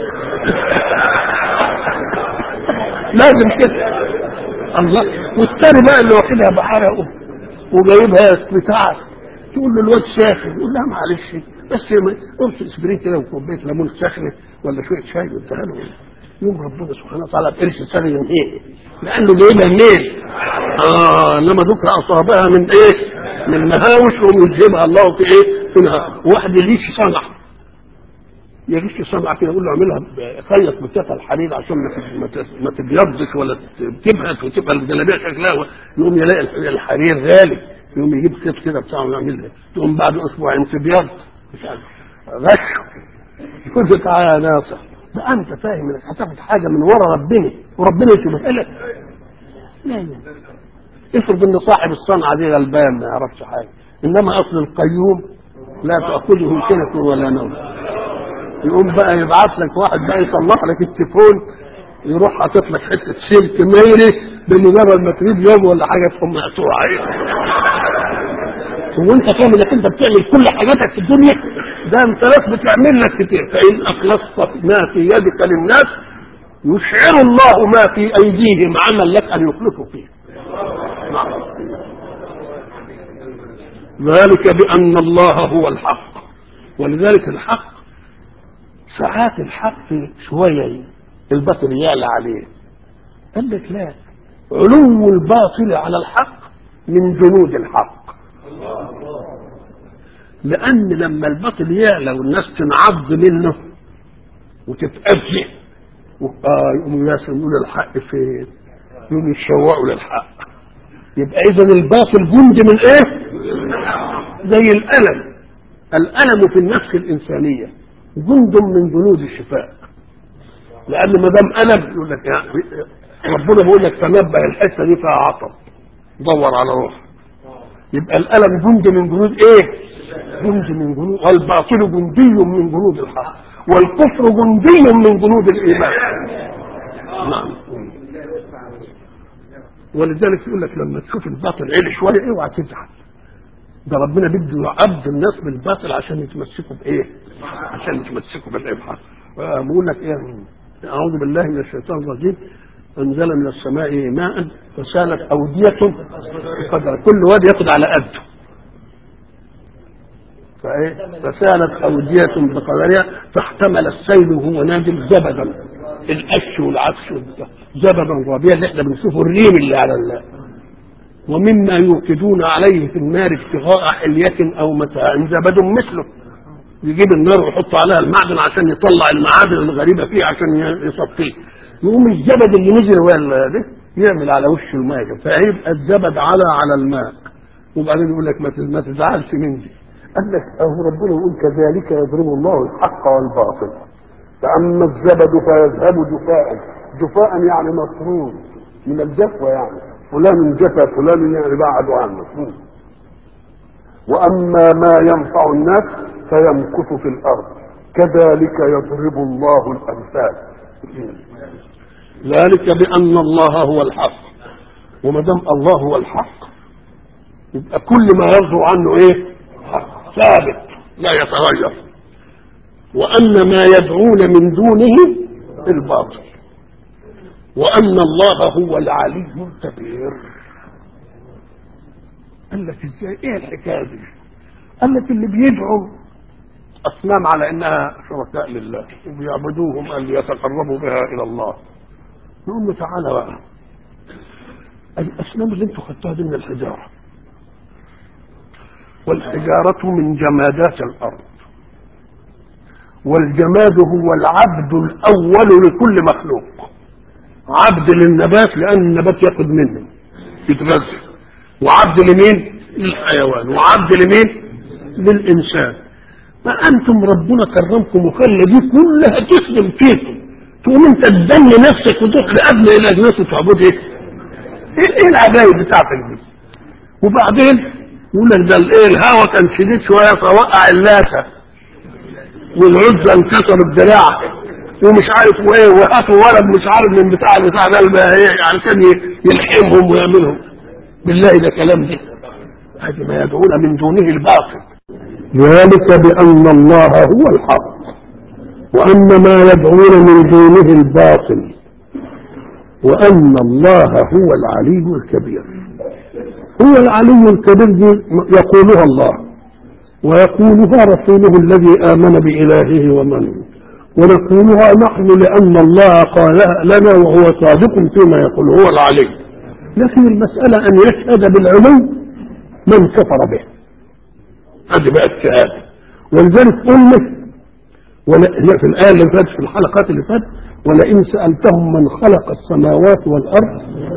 لازم كده الله والتاني بقى اللي واخدها بحرقه وجايبها بتاع تقول له الواد ساخن يقول لها معلش بس قرص اسبرين كده وكوبايه ليمون ساخنه ولا شويه شاي واديها له يوم ربنا سبحانه وتعالى بقرش ثاني يوم ايه لانه جايبها منين اه انما ذكر اصابها من ايه من مهاوش ويجيبها الله في ايه في نهار واحد ليش صنع يجيش سمع كده يقول له اعملها خيط بكفى الحرير عشان ما ما تبيضش ولا تبهت وتبقى الجلابيه شكلها يقوم يلاقي الحرير غالي يقوم يجيب خيط كده بتاعه ويعملها تقوم بعد اسبوعين تبيض مش عارف غش يقول له تعالى يا ناصر ده انت فاهم انك هتاخد حاجه من ورا ربنا وربنا يسيبها لك لا لا افرض ان صاحب الصنعه دي غلبان ما يعرفش حاجه انما اصل القيوم لا تاخذه سنه ولا نوم يقوم بقى يبعت لك واحد بقى يصلح لك التليفون يروح حاطط لك حته سلك ميري بمجرد ما تريد يوم ولا حاجه تقوم مقطوعه هو انت فاهم انك انت بتعمل كل حاجاتك في الدنيا ده انت ناس بتعمل لك كتير فان اخلصت ما في يدك للناس يشعر الله ما في ايديهم عمل لك ان يخلفوا فيه ذلك بان الله هو الحق ولذلك الحق ساعات الحق شويه الباطل يعلى عليه قال لك لا علو الباطل على الحق من جنود الحق لأن لما الباطل يعلى والناس تنعض منه وتتأذي آه يقوموا الناس يقولوا الحق فين؟ يقوموا يتشوقوا للحق يبقى إذا الباطل جند من إيه؟ زي الألم الألم في النفس الإنسانية جند من جنود الشفاء لأن ما دام ألم يقول لك يعني ربنا بيقول لك تنبه الحتة دي فيها عطب دور على روح يبقى الألم جند من جنود إيه؟ جند من جنود والباطل جندي من جنود الحق والكفر جندي من جنود الإيمان نعم ولذلك يقول لك لما تشوف الباطل عالي شوية اوعى تزعل ده ربنا بده يعبد الناس بالباطل عشان يتمسكوا بايه؟ عشان يتمسكوا بالابحاث بقول لك ايه اعوذ بالله من الشيطان الرجيم انزل من السماء ماء فسالت اوديه بقدر كل واد ياخد على قده فايه فسالت اوديه بقدرها فاحتمل السيل وهو نازل زبدا القش والعفش زبدا ربيع اللي احنا بنشوفه الريم اللي على الله ومما يوقدون عليه في النار ابتغاء حلية أو متاع زبد مثله يجيب النار ويحط عليها المعدن عشان يطلع المعادن الغريبة فيه عشان يصفيه يقوم الزبد اللي نزل ولا ده يعمل على وش الماء فيبقى الزبد على على الماء وبعدين يقول لك ما تزعلش مني قال لك اهو ربنا يقول كذلك يضرب الله الحق والباطل فاما الزبد فيذهب جفاء جفاء يعني مطرود من الجفوه يعني فلان جفا فلان يعني بعد عنه واما ما ينفع الناس فيمكث في الارض كذلك يضرب الله الامثال ذلك بان الله هو الحق وما دام الله هو الحق يبقى كل ما يرجو عنه ايه حق ثابت لا يتغير وان ما يدعون من دونه الباطل وأن الله هو العلي الكبير قال لك ازاي ايه الحكايه دي؟ قال لك اللي بيدعوا اصنام على انها شركاء لله وبيعبدوهم ان يتقربوا بها الى الله نقول له تعالى بقى الاصنام اللي انتوا خدتوها دي من الحجاره والحجاره من جمادات الارض والجماد هو العبد الاول لكل مخلوق عبد للنبات لان النبات ياخد منه يتغذى وعبد لمين للحيوان وعبد لمين للانسان ما انتم ربنا كرمكم وخلى دي كلها تسلم فيكم تقوم انت تدني نفسك وتروح لادنى الى الناس وتعبد ايه؟ ايه العجائب بتاعتك دي؟ وبعدين يقول لك ده الايه الهوا كان شديد شويه فوقع اللاسه والعزه انكسر الدراع ومش عارف وايه وهاتوا ولد مش عارف من بتاع بتاع ده علشان يلحمهم ويعملهم بالله ده كلام ده هذه ما يدعون من دونه الباطل ذلك بأن الله هو الحق وأن ما يدعون من دونه الباطل وأن الله هو العلي الكبير هو العلي الكبير دي يقولها الله ويقولها رسوله الذي آمن بإلهه ومن ونقولها نحن لأن الله قالها لنا وهو صادق فيما يقول هو العلي لكن المسألة أن يشهد بالعلو من كفر به هذه بقى الشهادة ولذلك قلنا ولا هي في الآية اللي فاتت في الحلقات اللي فاتت ولئن سألتهم من خلق السماوات والأرض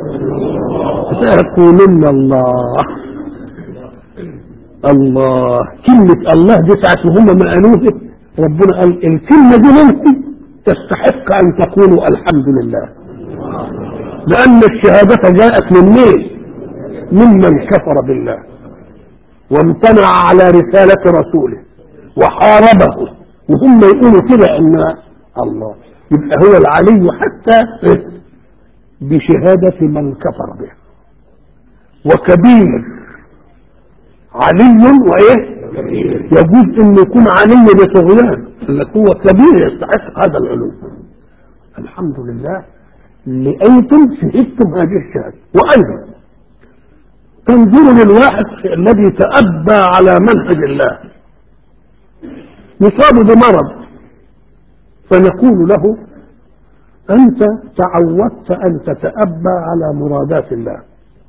سيقولن الله الله كلمة الله دي ساعة هم ما قالوه ربنا قال الكلمة دي ممكن تستحق أن تقولوا الحمد لله لأن الشهادة جاءت من مين؟ ممن كفر بالله وامتنع على رسالة رسوله وحاربه وهم يقولوا كده ان الله يبقى هو العلي حتى بشهادة من كفر به وكبير علي وايه يجوز ان يكون علي بطغيان لكن هو كبير يستحق هذا العلو الحمد لله لأنتم شهدتم هذه الشهادة وأيضا تنظر للواحد الذي تأبى على منهج الله يصاب بمرض فنقول له أنت تعودت أن تتأبى على مرادات الله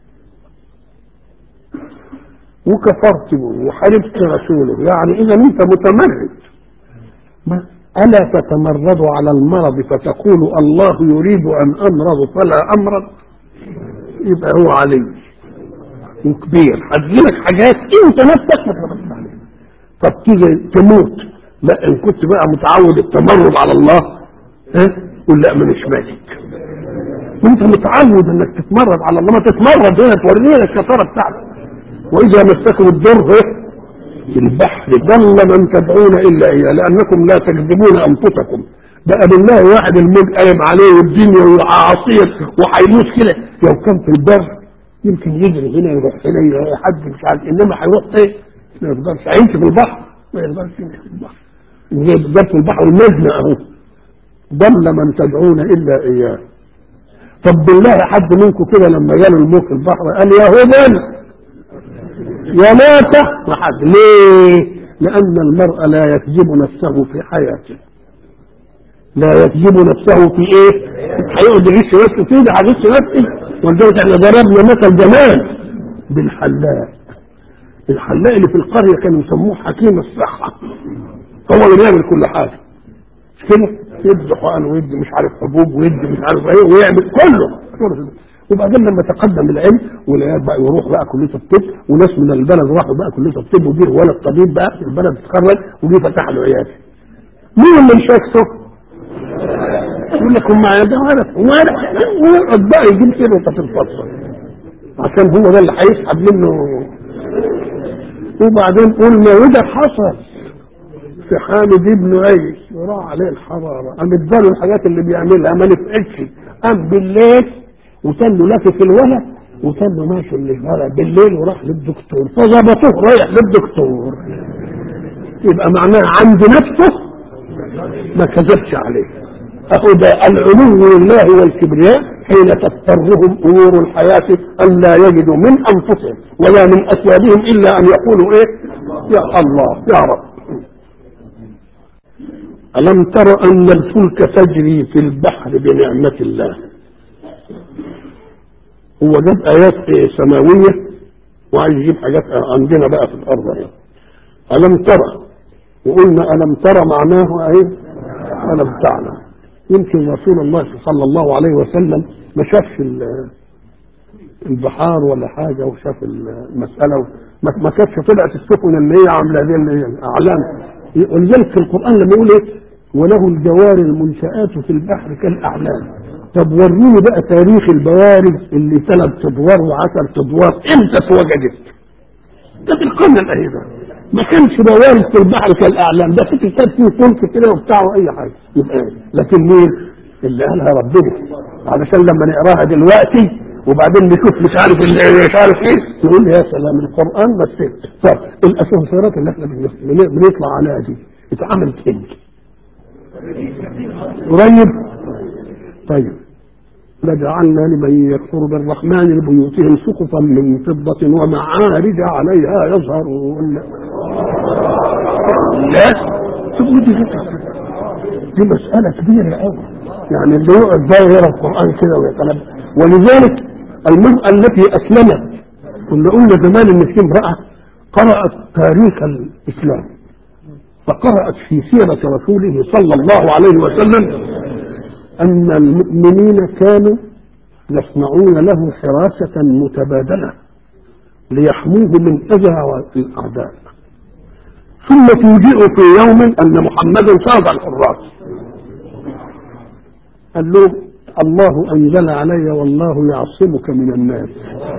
وكفرت وحاربت رسوله يعني إذا أنت متمرد ألا تتمرد على المرض فتقول الله يريد أن أمرض فلا أمرض يبقى هو علي وكبير هتجيلك حاجات انت نفسك ما تربطش عليها طب تيجي تموت لا ان كنت بقى متعود التمرد على الله ها قول لا مانيش مالك وانت متعود انك تتمرد على الله ما تتمرد هنا تورينا الشطاره بتاعتك واذا مسكم الضر في البحر ضل من تدعون الا اياه لانكم لا تكذبون انفسكم بقى بالله واحد الموج قايم عليه والدنيا وعاصيه وهيموت كده لو كان في البر يمكن يجري هنا يروح هنا يحد مش عارف انما هيروح ايه ما يقدرش هيمشي في البحر ما يقدرش يمشي في البحر يقدر في البحر المزنة اهو ضل من تدعون الا اياه طب بالله حد منكم كده لما جاله الموت في البحر قال يا هبل يا مات ما حد ليه لان المرء لا يكذب نفسه في حياته لا يكذب نفسه في ايه هيقعد يغش نفسه فيه ده هغش نفسي ولذلك احنا ضربنا مثل زمان بالحلاق الحلاق اللي في القريه كانوا يسموه حكيم الصحه هو اللي بيعمل كل حاجه مش كده يدي حقن ويدي مش عارف حبوب ويدي مش عارف ايه ويعمل كله وبعدين لما تقدم العلم والعيال بقى يروح بقى كليه الطب وناس من البلد راحوا بقى كليه الطب وجه ولد طبيب بقى في البلد اتخرج وجه فتح له عياده مين اللي يشاكسه؟ يقول لك هم ده عارف هو عارف ويقعد بقى يجيب كده وقت الفصل عشان هو ده اللي هيسحب منه وبعدين قلنا وده حصل في حامد ابن ايش وراح عليه الحراره قام اداله الحاجات اللي بيعملها ما نفعتش قام بالليل وكان له لافف الولد وكان له ماشي اللي بالليل وراح للدكتور فظبطوه رايح للدكتور يبقى معناه عند نفسه ما كذبش عليه أهو ده العلو لله والكبرياء حين تضطرهم أمور الحياة أن لا يجدوا من أنفسهم ولا من أثوابهم إلا أن يقولوا إيه يا الله يا رب ألم تر أن الفلك تجري في البحر بنعمة الله هو جاب آيات إيه سماوية وعايز يجيب حاجات عندنا بقى في الأرض يعني. ألم ترى وقلنا ألم ترى معناه إيه ألم تعلم يمكن رسول الله صلى الله عليه وسلم ما شافش البحار ولا حاجه وشاف المساله ما كانتش طلعت السفن اللي هي عامله دي اللي هي الاعلام ولذلك في القران لما يقول ايه وله الجوار المنشآت في البحر كالاعلام طب وريني بقى تاريخ البوارج اللي ثلاث ادوار وعشر ادوار امتى اتوجدت؟ ده في القرن الاخير ما كانش بوارد في البحر كالاعلام ده في كتاب فيه فلك كده وبتاع واي حاجه يبقى لكن مين اللي قالها ربنا علشان لما نقراها دلوقتي وبعدين نشوف مش عارف مش عارف ايه تقول يا سلام القران بس طب الاسانسيرات اللي احنا بنطلع عليها دي اتعملت امتى؟ قريب طيب لجعلنا لمن يكفر بالرحمن لبيوتهم سقفا من فضة ومعارج عليها يظهرون لا تقول دي دي مسألة كبيرة قوي يعني اللي يقعد بقى يقرا القرآن كده ويتنبأ ولذلك المرأة التي أسلمت كنا قلنا زمان إن في امرأة قرأت تاريخ الإسلام فقرأت في سيرة رسوله صلى الله عليه وسلم أن المؤمنين كانوا يصنعون له حراسة متبادلة ليحموه من أذى الأعداء ثم تفوجئ في يوم أن محمدا صاد الحراس قال له الله أنزل علي والله يعصمك من الناس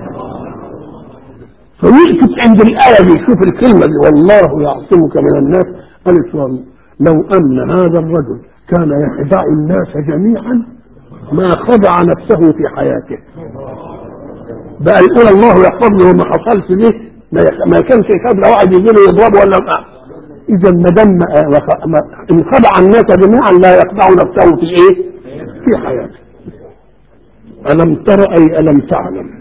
فوقفت عند الآية دي شوف الكلمة دي والله يعصمك من الناس قالت لو أن هذا الرجل كان يخدع الناس جميعا ما خدع نفسه في حياته بقى يقول الله يحفظني وما حصلش ليه ما كانش يخاف لو واحد يجي له يضربه ولا اذا ما دام ان خدع الناس جميعا لا يخدع نفسه في ايه؟ في حياته الم تر اي الم تعلم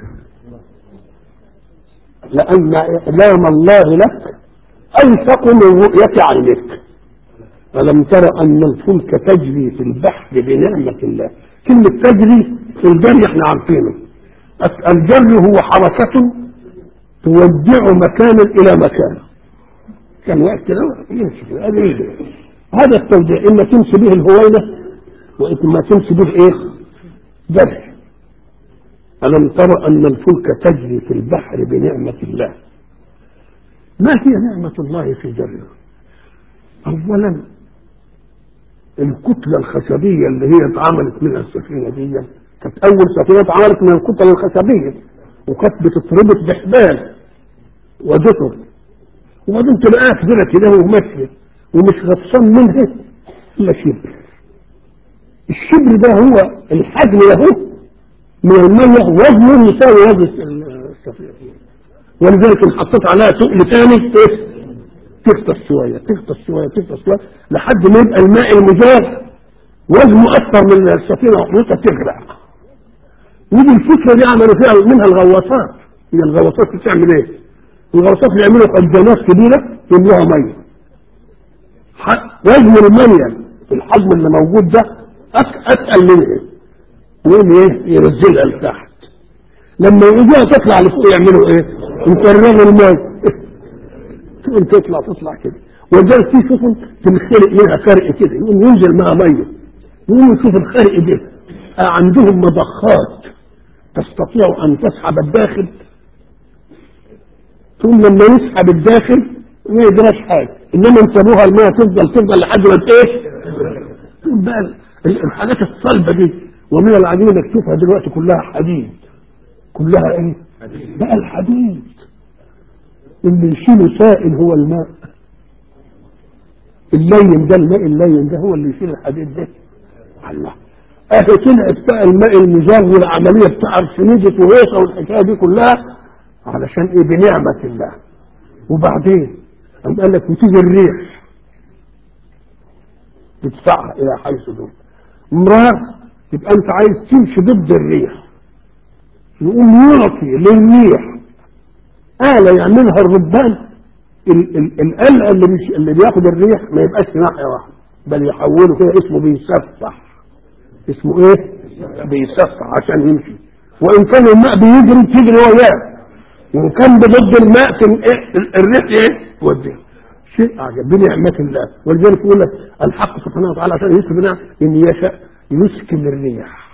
لان اعلام الله لك اوثق من رؤيه عينك ألم تر أن الفلك تجري في البحر بنعمة الله كلمة تجري في الجري احنا عارفينه الجري هو حركة تودع مكانا إلى مكان كان وقت كده يمشي كده هذا التوديع إما تمشي به الهوينة وإما تمشي به إيه؟ جري ألم تر أن الفلك تجري في البحر بنعمة الله ما هي نعمة الله في جريه اولا الكتلة الخشبية اللي هي اتعملت منها السفينة دي كانت أول سفينة اتعملت من الكتل الخشبية وكانت بتتربط بحبال ودثر وبعدين تلاقيها كبيرة كده وماشية ومش غطسان منها إلا شبر الشبر ده هو الحجم له من المية وزنه يساوي هذه السفينة ولذلك انحطت عليها تقل ثاني ايه تغطس شوية تغطس شوية تغطس شوية لحد ما يبقى الماء المجاز وزنه أكثر من السفينة وحدوثها تغرق ودي الفكرة دي عملوا فيها منها الغواصات هي الغواصات بتعمل ايه؟ الغواصات بيعملوا خزانات كبيرة يملوها مية وزن المية الحجم اللي موجود ده أتقل منها يقوم ايه؟ ينزلها لتحت لما يجوها تطلع لفوق يعملوا ايه؟ يفرغوا الماء تقوم تطلع تطلع كده ولذلك في سفن تنخلق منها خرق كده يقوم ينزل معها ميه يقوم يشوف الخرق ده عندهم مضخات تستطيع ان تسحب الداخل ثم لما يسحب الداخل ما يدراش حاجه انما انتبهوها الماء تفضل تفضل لحد ما ايه بقى الحاجات الصلبه دي ومن العجيب انك تشوفها دلوقتي كلها حديد كلها ايه بقى الحديد اللي يشيله سائل هو الماء اللين ده الماء اللين ده هو اللي يشيل الحديد ده الله اهي طلعت بقى الماء المجار والعمليه بتاع ارسنيدس وهيصه والحكايه دي كلها علشان ايه بنعمه الله وبعدين قام قال لك وتيجي الريح تدفعها الى حيث دول مرار يبقى انت عايز تمشي ضد الريح يقوم يعطي للريح آلة يعملها الربان القلق اللي بيش اللي بياخد الريح ما يبقاش في ناحية واحدة بل يحوله كده اسمه بيسفح اسمه ايه؟ بيسفح عشان يمشي وإن كان الماء بيجري تجري وياه وإن كان بضد الماء الريح ايه؟ توديها شيء عجب بنعمة الله ولذلك يقول لك الحق سبحانه وتعالى عشان يسكن بنعمة إن يشاء يسكن الريح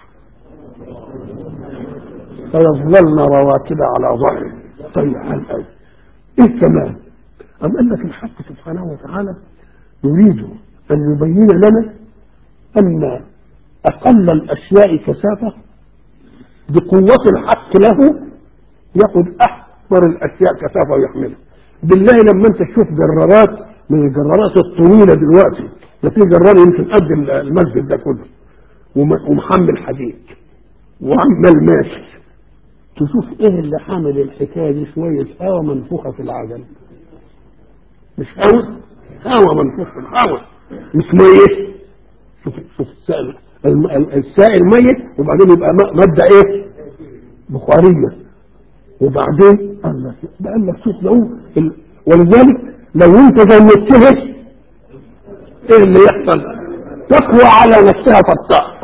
فيظللن رواكب على ظهره طيب على الأرض إيه كمان أم أن في الحق سبحانه وتعالى يريد أن يبين لنا أن أقل الأشياء كثافة بقوة الحق له يأخذ أكبر الأشياء كثافة ويحملها بالله لما أنت تشوف جرارات من الجرارات الطويلة دلوقتي ده في جرار يمكن قد المسجد ده كله ومحمل حديد وعمال ماشي تشوف ايه اللي حامل الحكايه دي شويه هواء منفوخه في العجل مش هواء هواء منفوخ في الهواء مش ميت شوف شوف السائل السائل ميت وبعدين يبقى ماده ايه بخاريه وبعدين قال لك قال لك شوف لو ولذلك لو انت جنبتها ايه اللي يحصل تقوى على نفسها فتطأ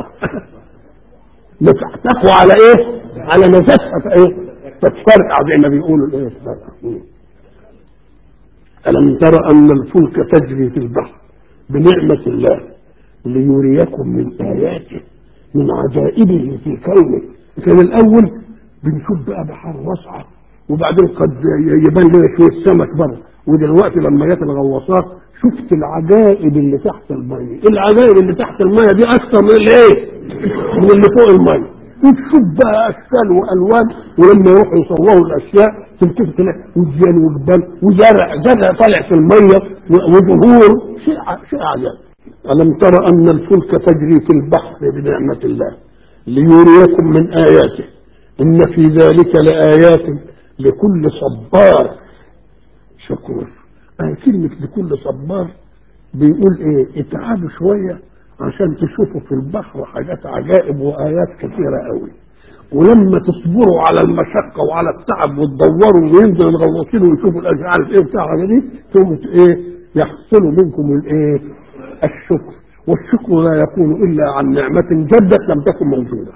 تقوى على ايه على نفسها ايه تتفرقع زي ما بيقولوا الايه ألم تر أن الفلك تجري في البحر بنعمة الله ليريكم من آياته من عجائبه في كونه كان الأول بنشوف بقى بحر واسعة وبعدين قد يبان لنا شوية سمك بره ودلوقتي لما جت الغواصات شفت العجائب اللي تحت المية العجائب اللي تحت المية دي أكثر من الايه من اللي فوق المية وتشوف بقى اشكال والوان ولما يروحوا يصوروا الاشياء تلتفت تلاقي وديان وجبال وزرع زرع طالع في الميه وزهور شيء شيء عجيب الم تر ان الفلك تجري في البحر بنعمه الله ليريكم من اياته ان في ذلك لايات لكل صبار شكور آه كلمه لكل صبار بيقول ايه اتعبوا شويه عشان تشوفوا في البحر حاجات عجائب وايات كثيره قوي ولما تصبروا على المشقه وعلى التعب وتدوروا وينزل الغواصين ويشوفوا الاشياء عارف ايه بتاع دي ثم ايه يحصل منكم الايه الشكر والشكر لا يكون الا عن نعمه جدت لم تكن موجوده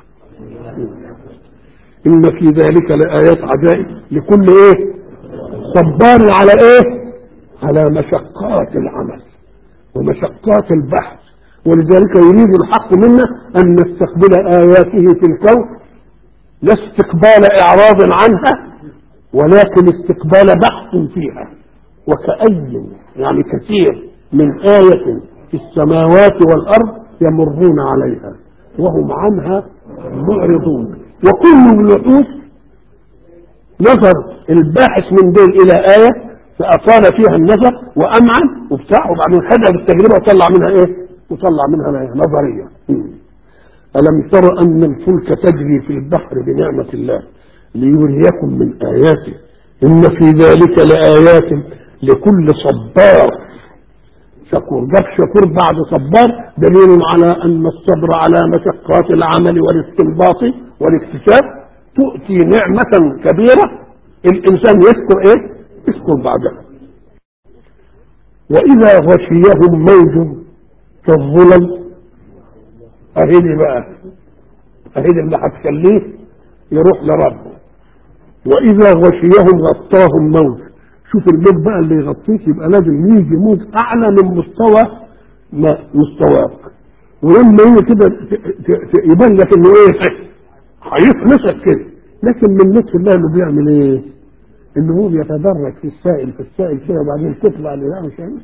ان في ذلك لايات عجائب لكل ايه صبار على ايه على مشقات العمل ومشقات البحث ولذلك يريد الحق منا أن نستقبل آياته في الكون لا استقبال إعراض عنها ولكن استقبال بحث فيها وكأي يعني كثير من آية في السماوات والأرض يمرون عليها وهم عنها معرضون وكل الوحوش نظر الباحث من دول إلى آية فأطال فيها النظر وأمعن وبتاع وبعدين خدها بالتجربة وطلع منها إيه؟ وطلع منها نظرية ألم تر أن الفلك تجري في البحر بنعمة الله ليريكم من آياته إن في ذلك لآيات لكل صبار شكور جاب شكور بعد صبار دليل على أن الصبر على مشقات العمل والاستنباط والاكتشاف تؤتي نعمة كبيرة الإنسان يذكر إيه؟ يذكر بعدها وإذا غشيهم موج كالظلل اهدي بقى اهدي اللي هتخليه يروح لربه واذا غشيهم غطاهم موج شوف الموج بقى اللي يغطيك يبقى لازم يجي موج اعلى من مستوى ما مستواك ولما يجي كده يبان لك انه ايه هيخلصك كده لكن من لطف الله انه بيعمل ايه؟ انه هو بيتدرج في السائل في السائل كده وبعدين تطلع لله مش عارف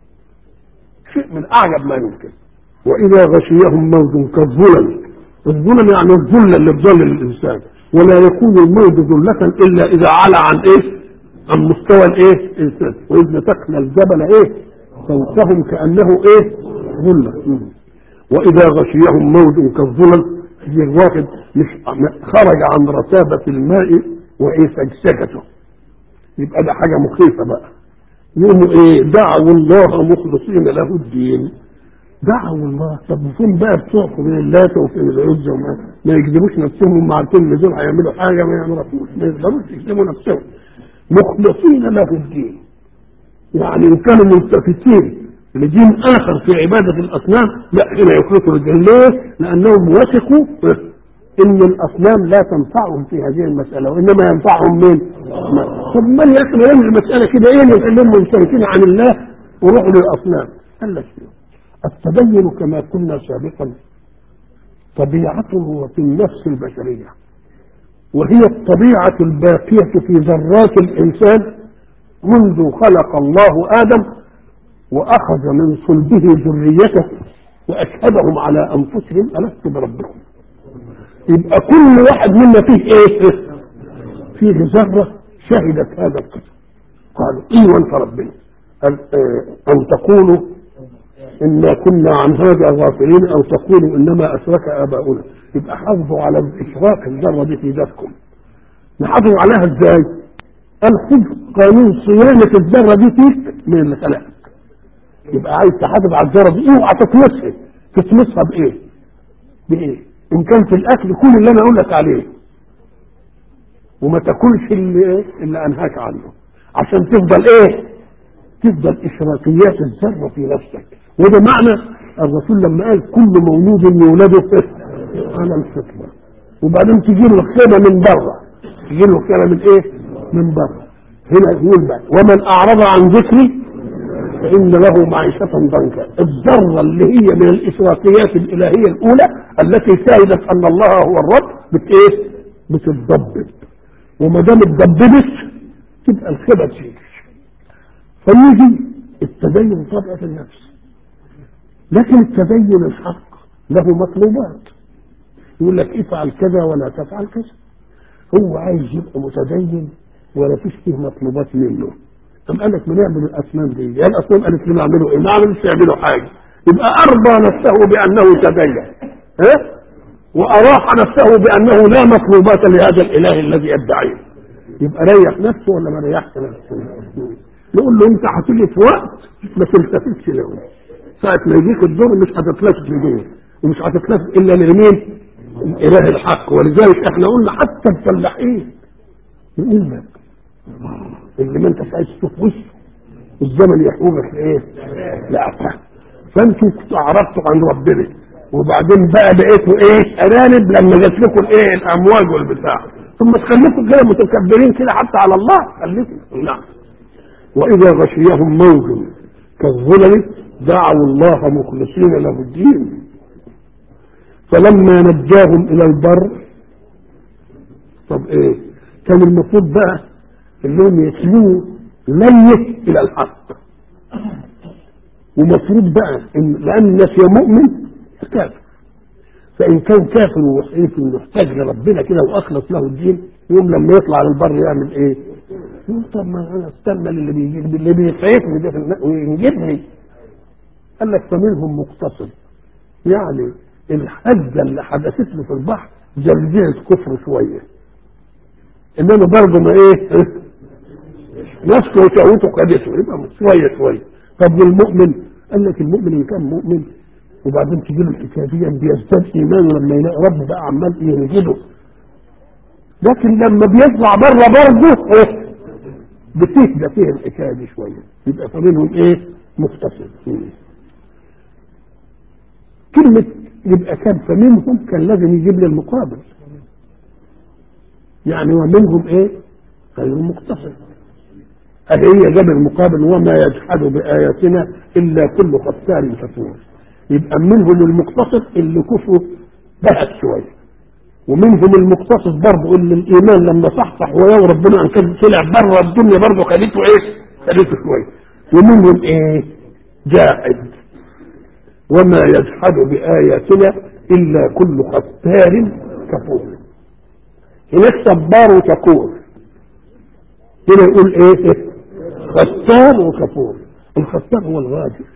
شيء من اعجب ما يمكن واذا غشيهم موج كالظلل الظلل يعني الظل اللي بظل الانسان ولا يكون الموج ظلة الا اذا علا عن ايه عن مستوى الايه الانسان واذ نتقنا الجبل ايه فوقهم كانه ايه ظلة واذا غشيهم موج كالظلل هي الواحد مش خرج عن رتابة الماء وايه سجسجته يبقى ده حاجة مخيفة بقى يقوموا ايه دعوا الله مخلصين له الدين دعوا الله طب فين بقى بتوعكم من اللات وفين العزة وما ما يكذبوش نفسهم هم عارفين ان دول هيعملوا حاجه ما يعرفوش ما يقدروش يكذبوا نفسهم مخلصين له الدين يعني ان كانوا ملتفتين لدين اخر في عباده الاصنام لا هنا يخلصوا الدين ليه؟ لانهم وثقوا ان الاصنام لا تنفعهم في هذه المساله وانما ينفعهم مين؟ طب من يقبل المساله كده ايه اللي يخليهم منشركين عن الله وروحوا للاصنام؟ قال لك التدين كما قلنا سابقا طبيعته في النفس البشريه وهي الطبيعه الباقيه في ذرات الانسان منذ خلق الله ادم واخذ من صلبه ذريته واشهدهم على انفسهم الست بربكم يبقى كل واحد منا فيه ايه فيه ذره شهدت هذا القسم قالوا ايه وانت ربنا ان تقولوا إنا كنا عن هذا غافلين أو تقولوا إنما أشرك آباؤنا يبقى حافظوا على الإشراك الذرة دي في ذاتكم نحافظوا عليها إزاي؟ قال خذ قانون صيانة الذرة دي فيك من اللي خلقك يبقى عايز تحافظ على الذرة دي اوعى تطمسها تطمسها بإيه؟ بإيه؟ إن كان في الأكل كل اللي أنا أقول لك عليه وما تاكلش اللي, اللي أنهاك عنه عشان تفضل إيه؟ تفضل إشراكيات الذرة في نفسك وده معنى الرسول لما قال كل مولود يولد على الفطرة وبعدين تجي له خيمة من بره تجي له خيمة من ايه من بره هنا يقول بقى ومن اعرض عن ذكري فان له معيشه ضنكا الذره اللي هي من الاشراقيات الالهيه الاولى التي شهدت ان الله هو الرب بت ايه؟ بتتضبب وما دام اتضببت تبقى الخبث فيك فيجي التدين طبع في النفس لكن التدين الحق له مطلوبات يقول لك افعل كذا ولا تفعل كذا هو عايز يبقى متدين ولا فيش فيه مطلوبات منه طب قال لك بنعمل الاصنام دي يا الاصنام قالت لنا اعملوا ايه؟ ما عملوش يعملوا حاجه يبقى ارضى نفسه بانه تدين ها واراح نفسه بانه لا مطلوبات لهذا الاله الذي يدعيه يبقى ريح نفسه ولا ما ريحش نفسه؟ نقول له انت هتيجي في وقت ما تلتفتش له ساعة ما يجيك الدور مش هتتلفت لدور ومش هتتلفت الا لمين؟ الاله الحق ولذلك احنا قلنا حتى الفلاحين يقول لك اللي ما انتش عايز تشوف وشه الزمن يحومك ايه؟ لا فانتوا كنتوا اعرضتوا عن ربنا وبعدين بقى بقيتوا ايه؟ ارانب لما جات لكم الايه؟ الامواج والبتاع ثم تخليكم كده متكبرين كده حتى على الله خليكم نعم واذا غشيهم موج كالظلل دعوا الله مخلصين له الدين فلما نجاهم الى البر طب ايه كان المفروض بقى انهم يسلموا ميت الى الحق ومفروض بقى إن لان الناس يا مؤمن يا كافر فان كان كافر وحقيقي انه محتاج لربنا كده واخلص له الدين يوم لما يطلع على البر يعمل ايه؟ يقول طب ما انا استنى اللي بيجي اللي بيسعفني ده في الن- وينجدني قال لك فمنهم مقتصد يعني الحجه اللي حدثت له في البحر زلزلت كفر شويه انما برضه ما ايه نفسه وشهوته خدته يبقى شويه شويه طب والمؤمن قال لك المؤمن اللي كان مؤمن وبعدين تجي له الحكايه دي بيزداد ايمانه لما يلاقي ربه بقى عمال ينجده لكن لما بيطلع بره برضه ايه بتهدى فيه الحكايه دي شويه يبقى فمنهم ايه مختصر كلمه يبقى كان فمنهم كان لازم يجيب لي المقابل يعني ومنهم ايه غير مقتصر أهي هي جاب المقابل وما يجحد بآياتنا إلا كل ختار كفور يبقى منهم المقتصد اللي كفره بهت شوية ومنهم المقتصد برضه اللي الإيمان لما صحصح ويا ربنا أن كان طلع بره الدنيا برضه خليته إيه؟ خليته شوية ومنهم إيه؟ جاحد وما يجحد بآياتنا إلا كل ختار كفور هناك صبار وشكور هنا يقول ايه ختار وكفور الختار هو الغادر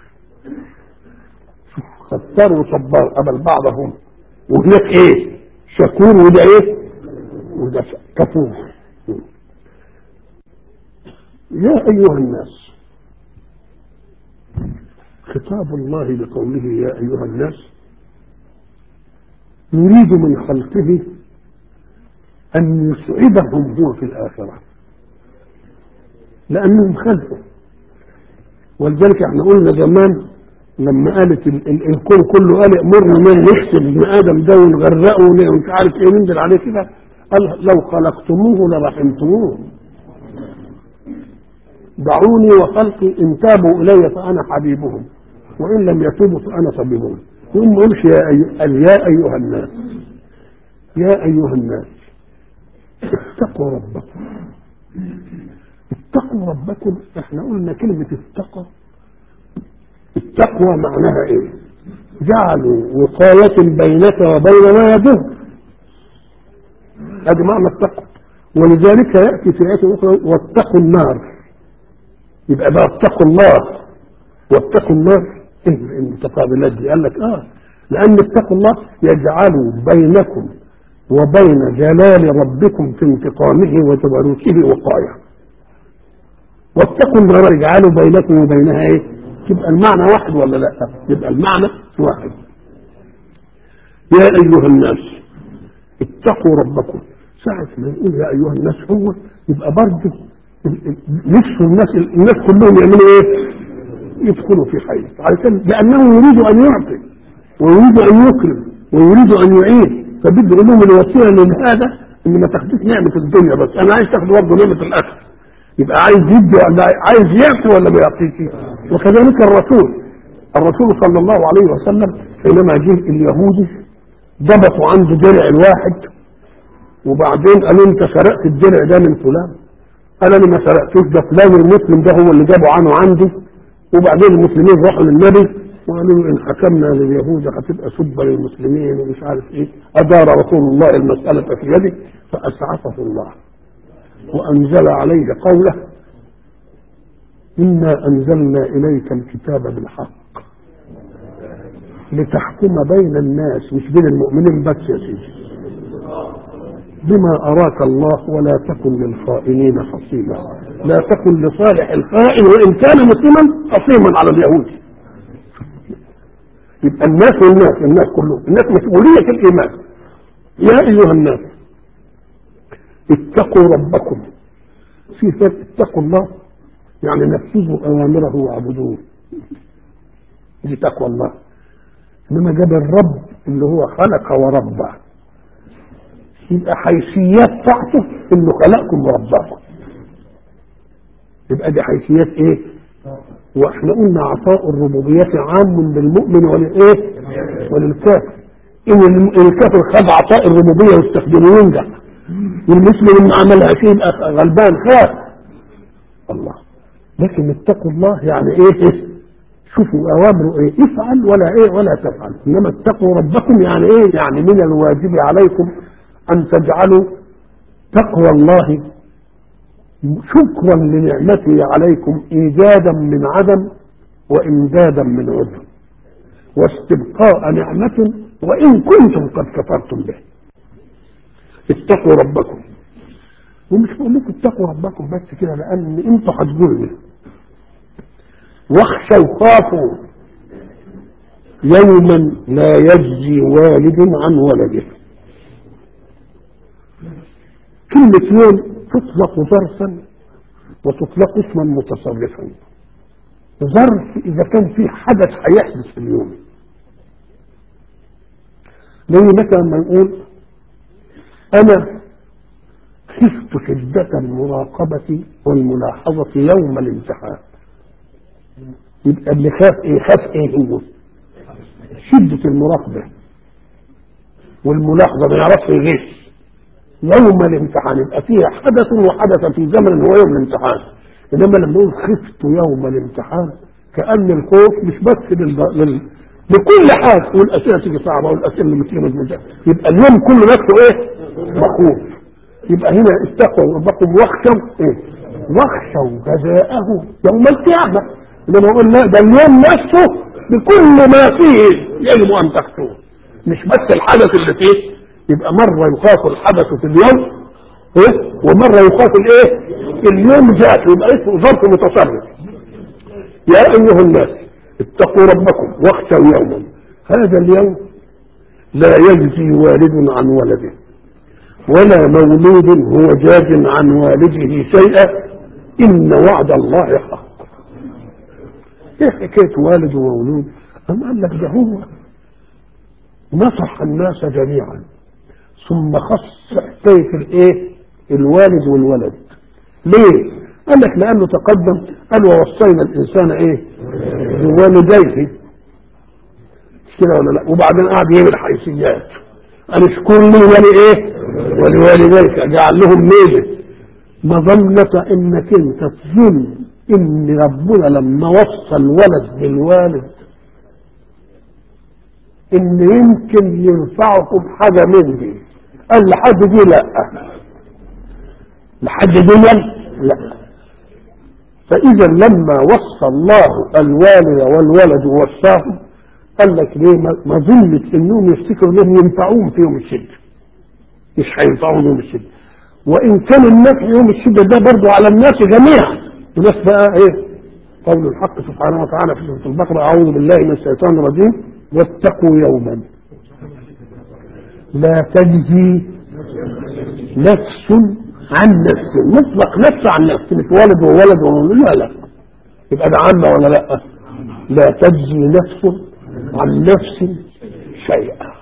ختار وصبار قبل بعضهم وهناك ايه شكور وده ايه وده كفور يا ايها الناس خطاب الله لقوله يا ايها الناس يريد من خلقه ان يسعدهم هو في الاخره لانهم خلقوا ولذلك احنا قلنا زمان لما قالت ال- ال- الكون كله قال امرنا من نكتب ابن ادم ده ونغرقه ومش عارف ايه ننزل عليه كده قال لو خلقتموه لرحمتموه دعوني وخلقي ان تابوا الي فانا حبيبهم وان لم يتوبوا فانا طبيبهم ثم امشي يا, أي... قال يا ايها الناس يا ايها الناس اتقوا ربكم اتقوا ربكم احنا قلنا كلمة اتقى التقوى معناها ايه جعلوا وقاية بينك وبين ما يضر هذا معنى التقوى ولذلك يأتي في آية أخرى واتقوا النار يبقى بقى اتقوا الله واتقوا النار ايه المتقابلات دي قال لك اه لأن اتقوا الله يجعل بينكم وبين جلال ربكم في انتقامه وجبروته وقايه واتقوا النار اجعلوا بينكم وبينها ايه؟ يبقى المعنى واحد ولا لا؟ يبقى المعنى واحد. يا ايها الناس اتقوا ربكم ساعة ما يقول يا ايها الناس هو يبقى برضه ال- ال- نفسه الناس الناس كلهم يعملوا ايه؟ يدخلوا في حيز علشان لانه يريد ان يعطي ويريد ان يكرم ويريد ان يعين فبده يقول لهم الوسيله لهذا ان ما تاخدوش نعمه الدنيا بس انا عايز تاخدوا برضه نعمه الاخره يبقى عايز يدي ولا عايز يعطي ولا ما يعطيش وكذلك الرسول الرسول صلى الله عليه وسلم حينما جه اليهودي ضبطوا عنده درع الواحد وبعدين قالوا انت سرقت الدرع ده من فلان قال انا ما سرقتوش ده فلان المسلم ده هو اللي جابه عنه عندي وبعدين المسلمين راحوا للنبي وقالوا له ان حكمنا لليهود هتبقى سبه للمسلمين ومش عارف ايه ادار رسول الله المساله في يده فاسعفه الله وانزل عليه قوله انا انزلنا اليك الكتاب بالحق لتحكم بين الناس مش بين المؤمنين بس يا سيدي بما أراك الله ولا تكن للخائنين خصيما لا تكن لصالح الخائن وإن كان مسلما خصيما على اليهود يبقى الناس والناس الناس كلهم الناس مسؤولية الإيمان يا أيها الناس اتقوا ربكم في فرق اتقوا الله يعني نفذوا أوامره واعبدوه دي تقوى الله إنما جاب الرب اللي هو خلق وربى يبقى حيثيات بتاعته انه خلقكم ورباكم يبقى دي حيثيات ايه واحنا قلنا عطاء الربوبية عام للمؤمن وللايه وللكافر ان الكافر خد عطاء الربوبية واستخدمه ينجح والمسلم اللي عملها شيء يبقى غلبان خاف الله لكن اتقوا الله يعني ايه شوفوا اوامره ايه افعل ولا ايه ولا تفعل انما اتقوا ربكم يعني ايه يعني من الواجب عليكم أن تجعلوا تقوى الله شكرا لنعمته عليكم إيجادا من عدم وإمدادا من عدم واستبقاء نعمة وإن كنتم قد كفرتم به اتقوا ربكم ومش بقول لكم اتقوا ربكم بس كده لأن انتوا هتقولوا واخشوا خافوا يوما لا يجزي والد عن ولده كلمة يوم تطلق ظرفا وتطلق اسما متصرفا ظرف إذا كان في حدث هيحدث في اليوم زي مثلا ما نقول أنا خفت شدة المراقبة والملاحظة يوم الامتحان يبقى اللي خاف ايه خاف ايه هو شدة المراقبة والملاحظة ما يعرفش يغش يوم الامتحان يبقى فيها حدث وحدث في زمن هو يوم الامتحان انما لما نقول خفت يوم الامتحان كان الخوف مش بس لل... لل... لكل حاجه والاسئله تيجي صعبه والاسئله اللي بتيجي مزمزه يبقى اليوم كله نفسه ايه؟ مخوف يبقى هنا اتقوا ربكم واخشوا ايه؟ واخشوا جزاءه يوم القيامه انما اقول لا ده اليوم نفسه بكل ما فيه يجب ان تخشوه مش بس الحدث اللي فيه يبقى مرة يخاف الحدث في اليوم إيه؟ ومرة يخاف الايه اليوم ذاته يبقى اسمه ظرف متصرف يا ايها الناس اتقوا ربكم واخشوا يوما هذا اليوم لا يجزي والد عن ولده ولا مولود هو جاز عن والده شيئا ان وعد الله حق ايه حكايه والد ومولود أم قال لك ده هو نصح الناس جميعا ثم خص حكايه الايه الوالد والولد ليه قال لك لانه تقدم قال ووصينا الانسان ايه بوالديه مش كده ولا لا وبعدين قعد يعمل حيثيات قال اشكر لي ولي ايه ولوالديك جعل لهم ميزه مظنة انك انت تظن ان ربنا لما وصى الولد بالوالد ان يمكن ينفعكم حاجه من دي قال لحد دي لا لحد دي لا فاذا لما وصى الله الوالد والولد وصاهم قال لك ليه ما ظنت انهم يفتكروا انهم ينفعوهم في يوم الشده مش هينفعوهم يوم الشده وان كان النفع يوم الشده ده برضه على الناس جميعا الناس بقى ايه قول الحق سبحانه وتعالى في سوره البقره اعوذ بالله من الشيطان الرجيم واتقوا يوما لا تجزي نفس عن نفس مطلق نفس عن نفس مش ولد وولد وولد لا لا يبقى ده عامة ولا لا لا تجزي نفس عن نفس شيئا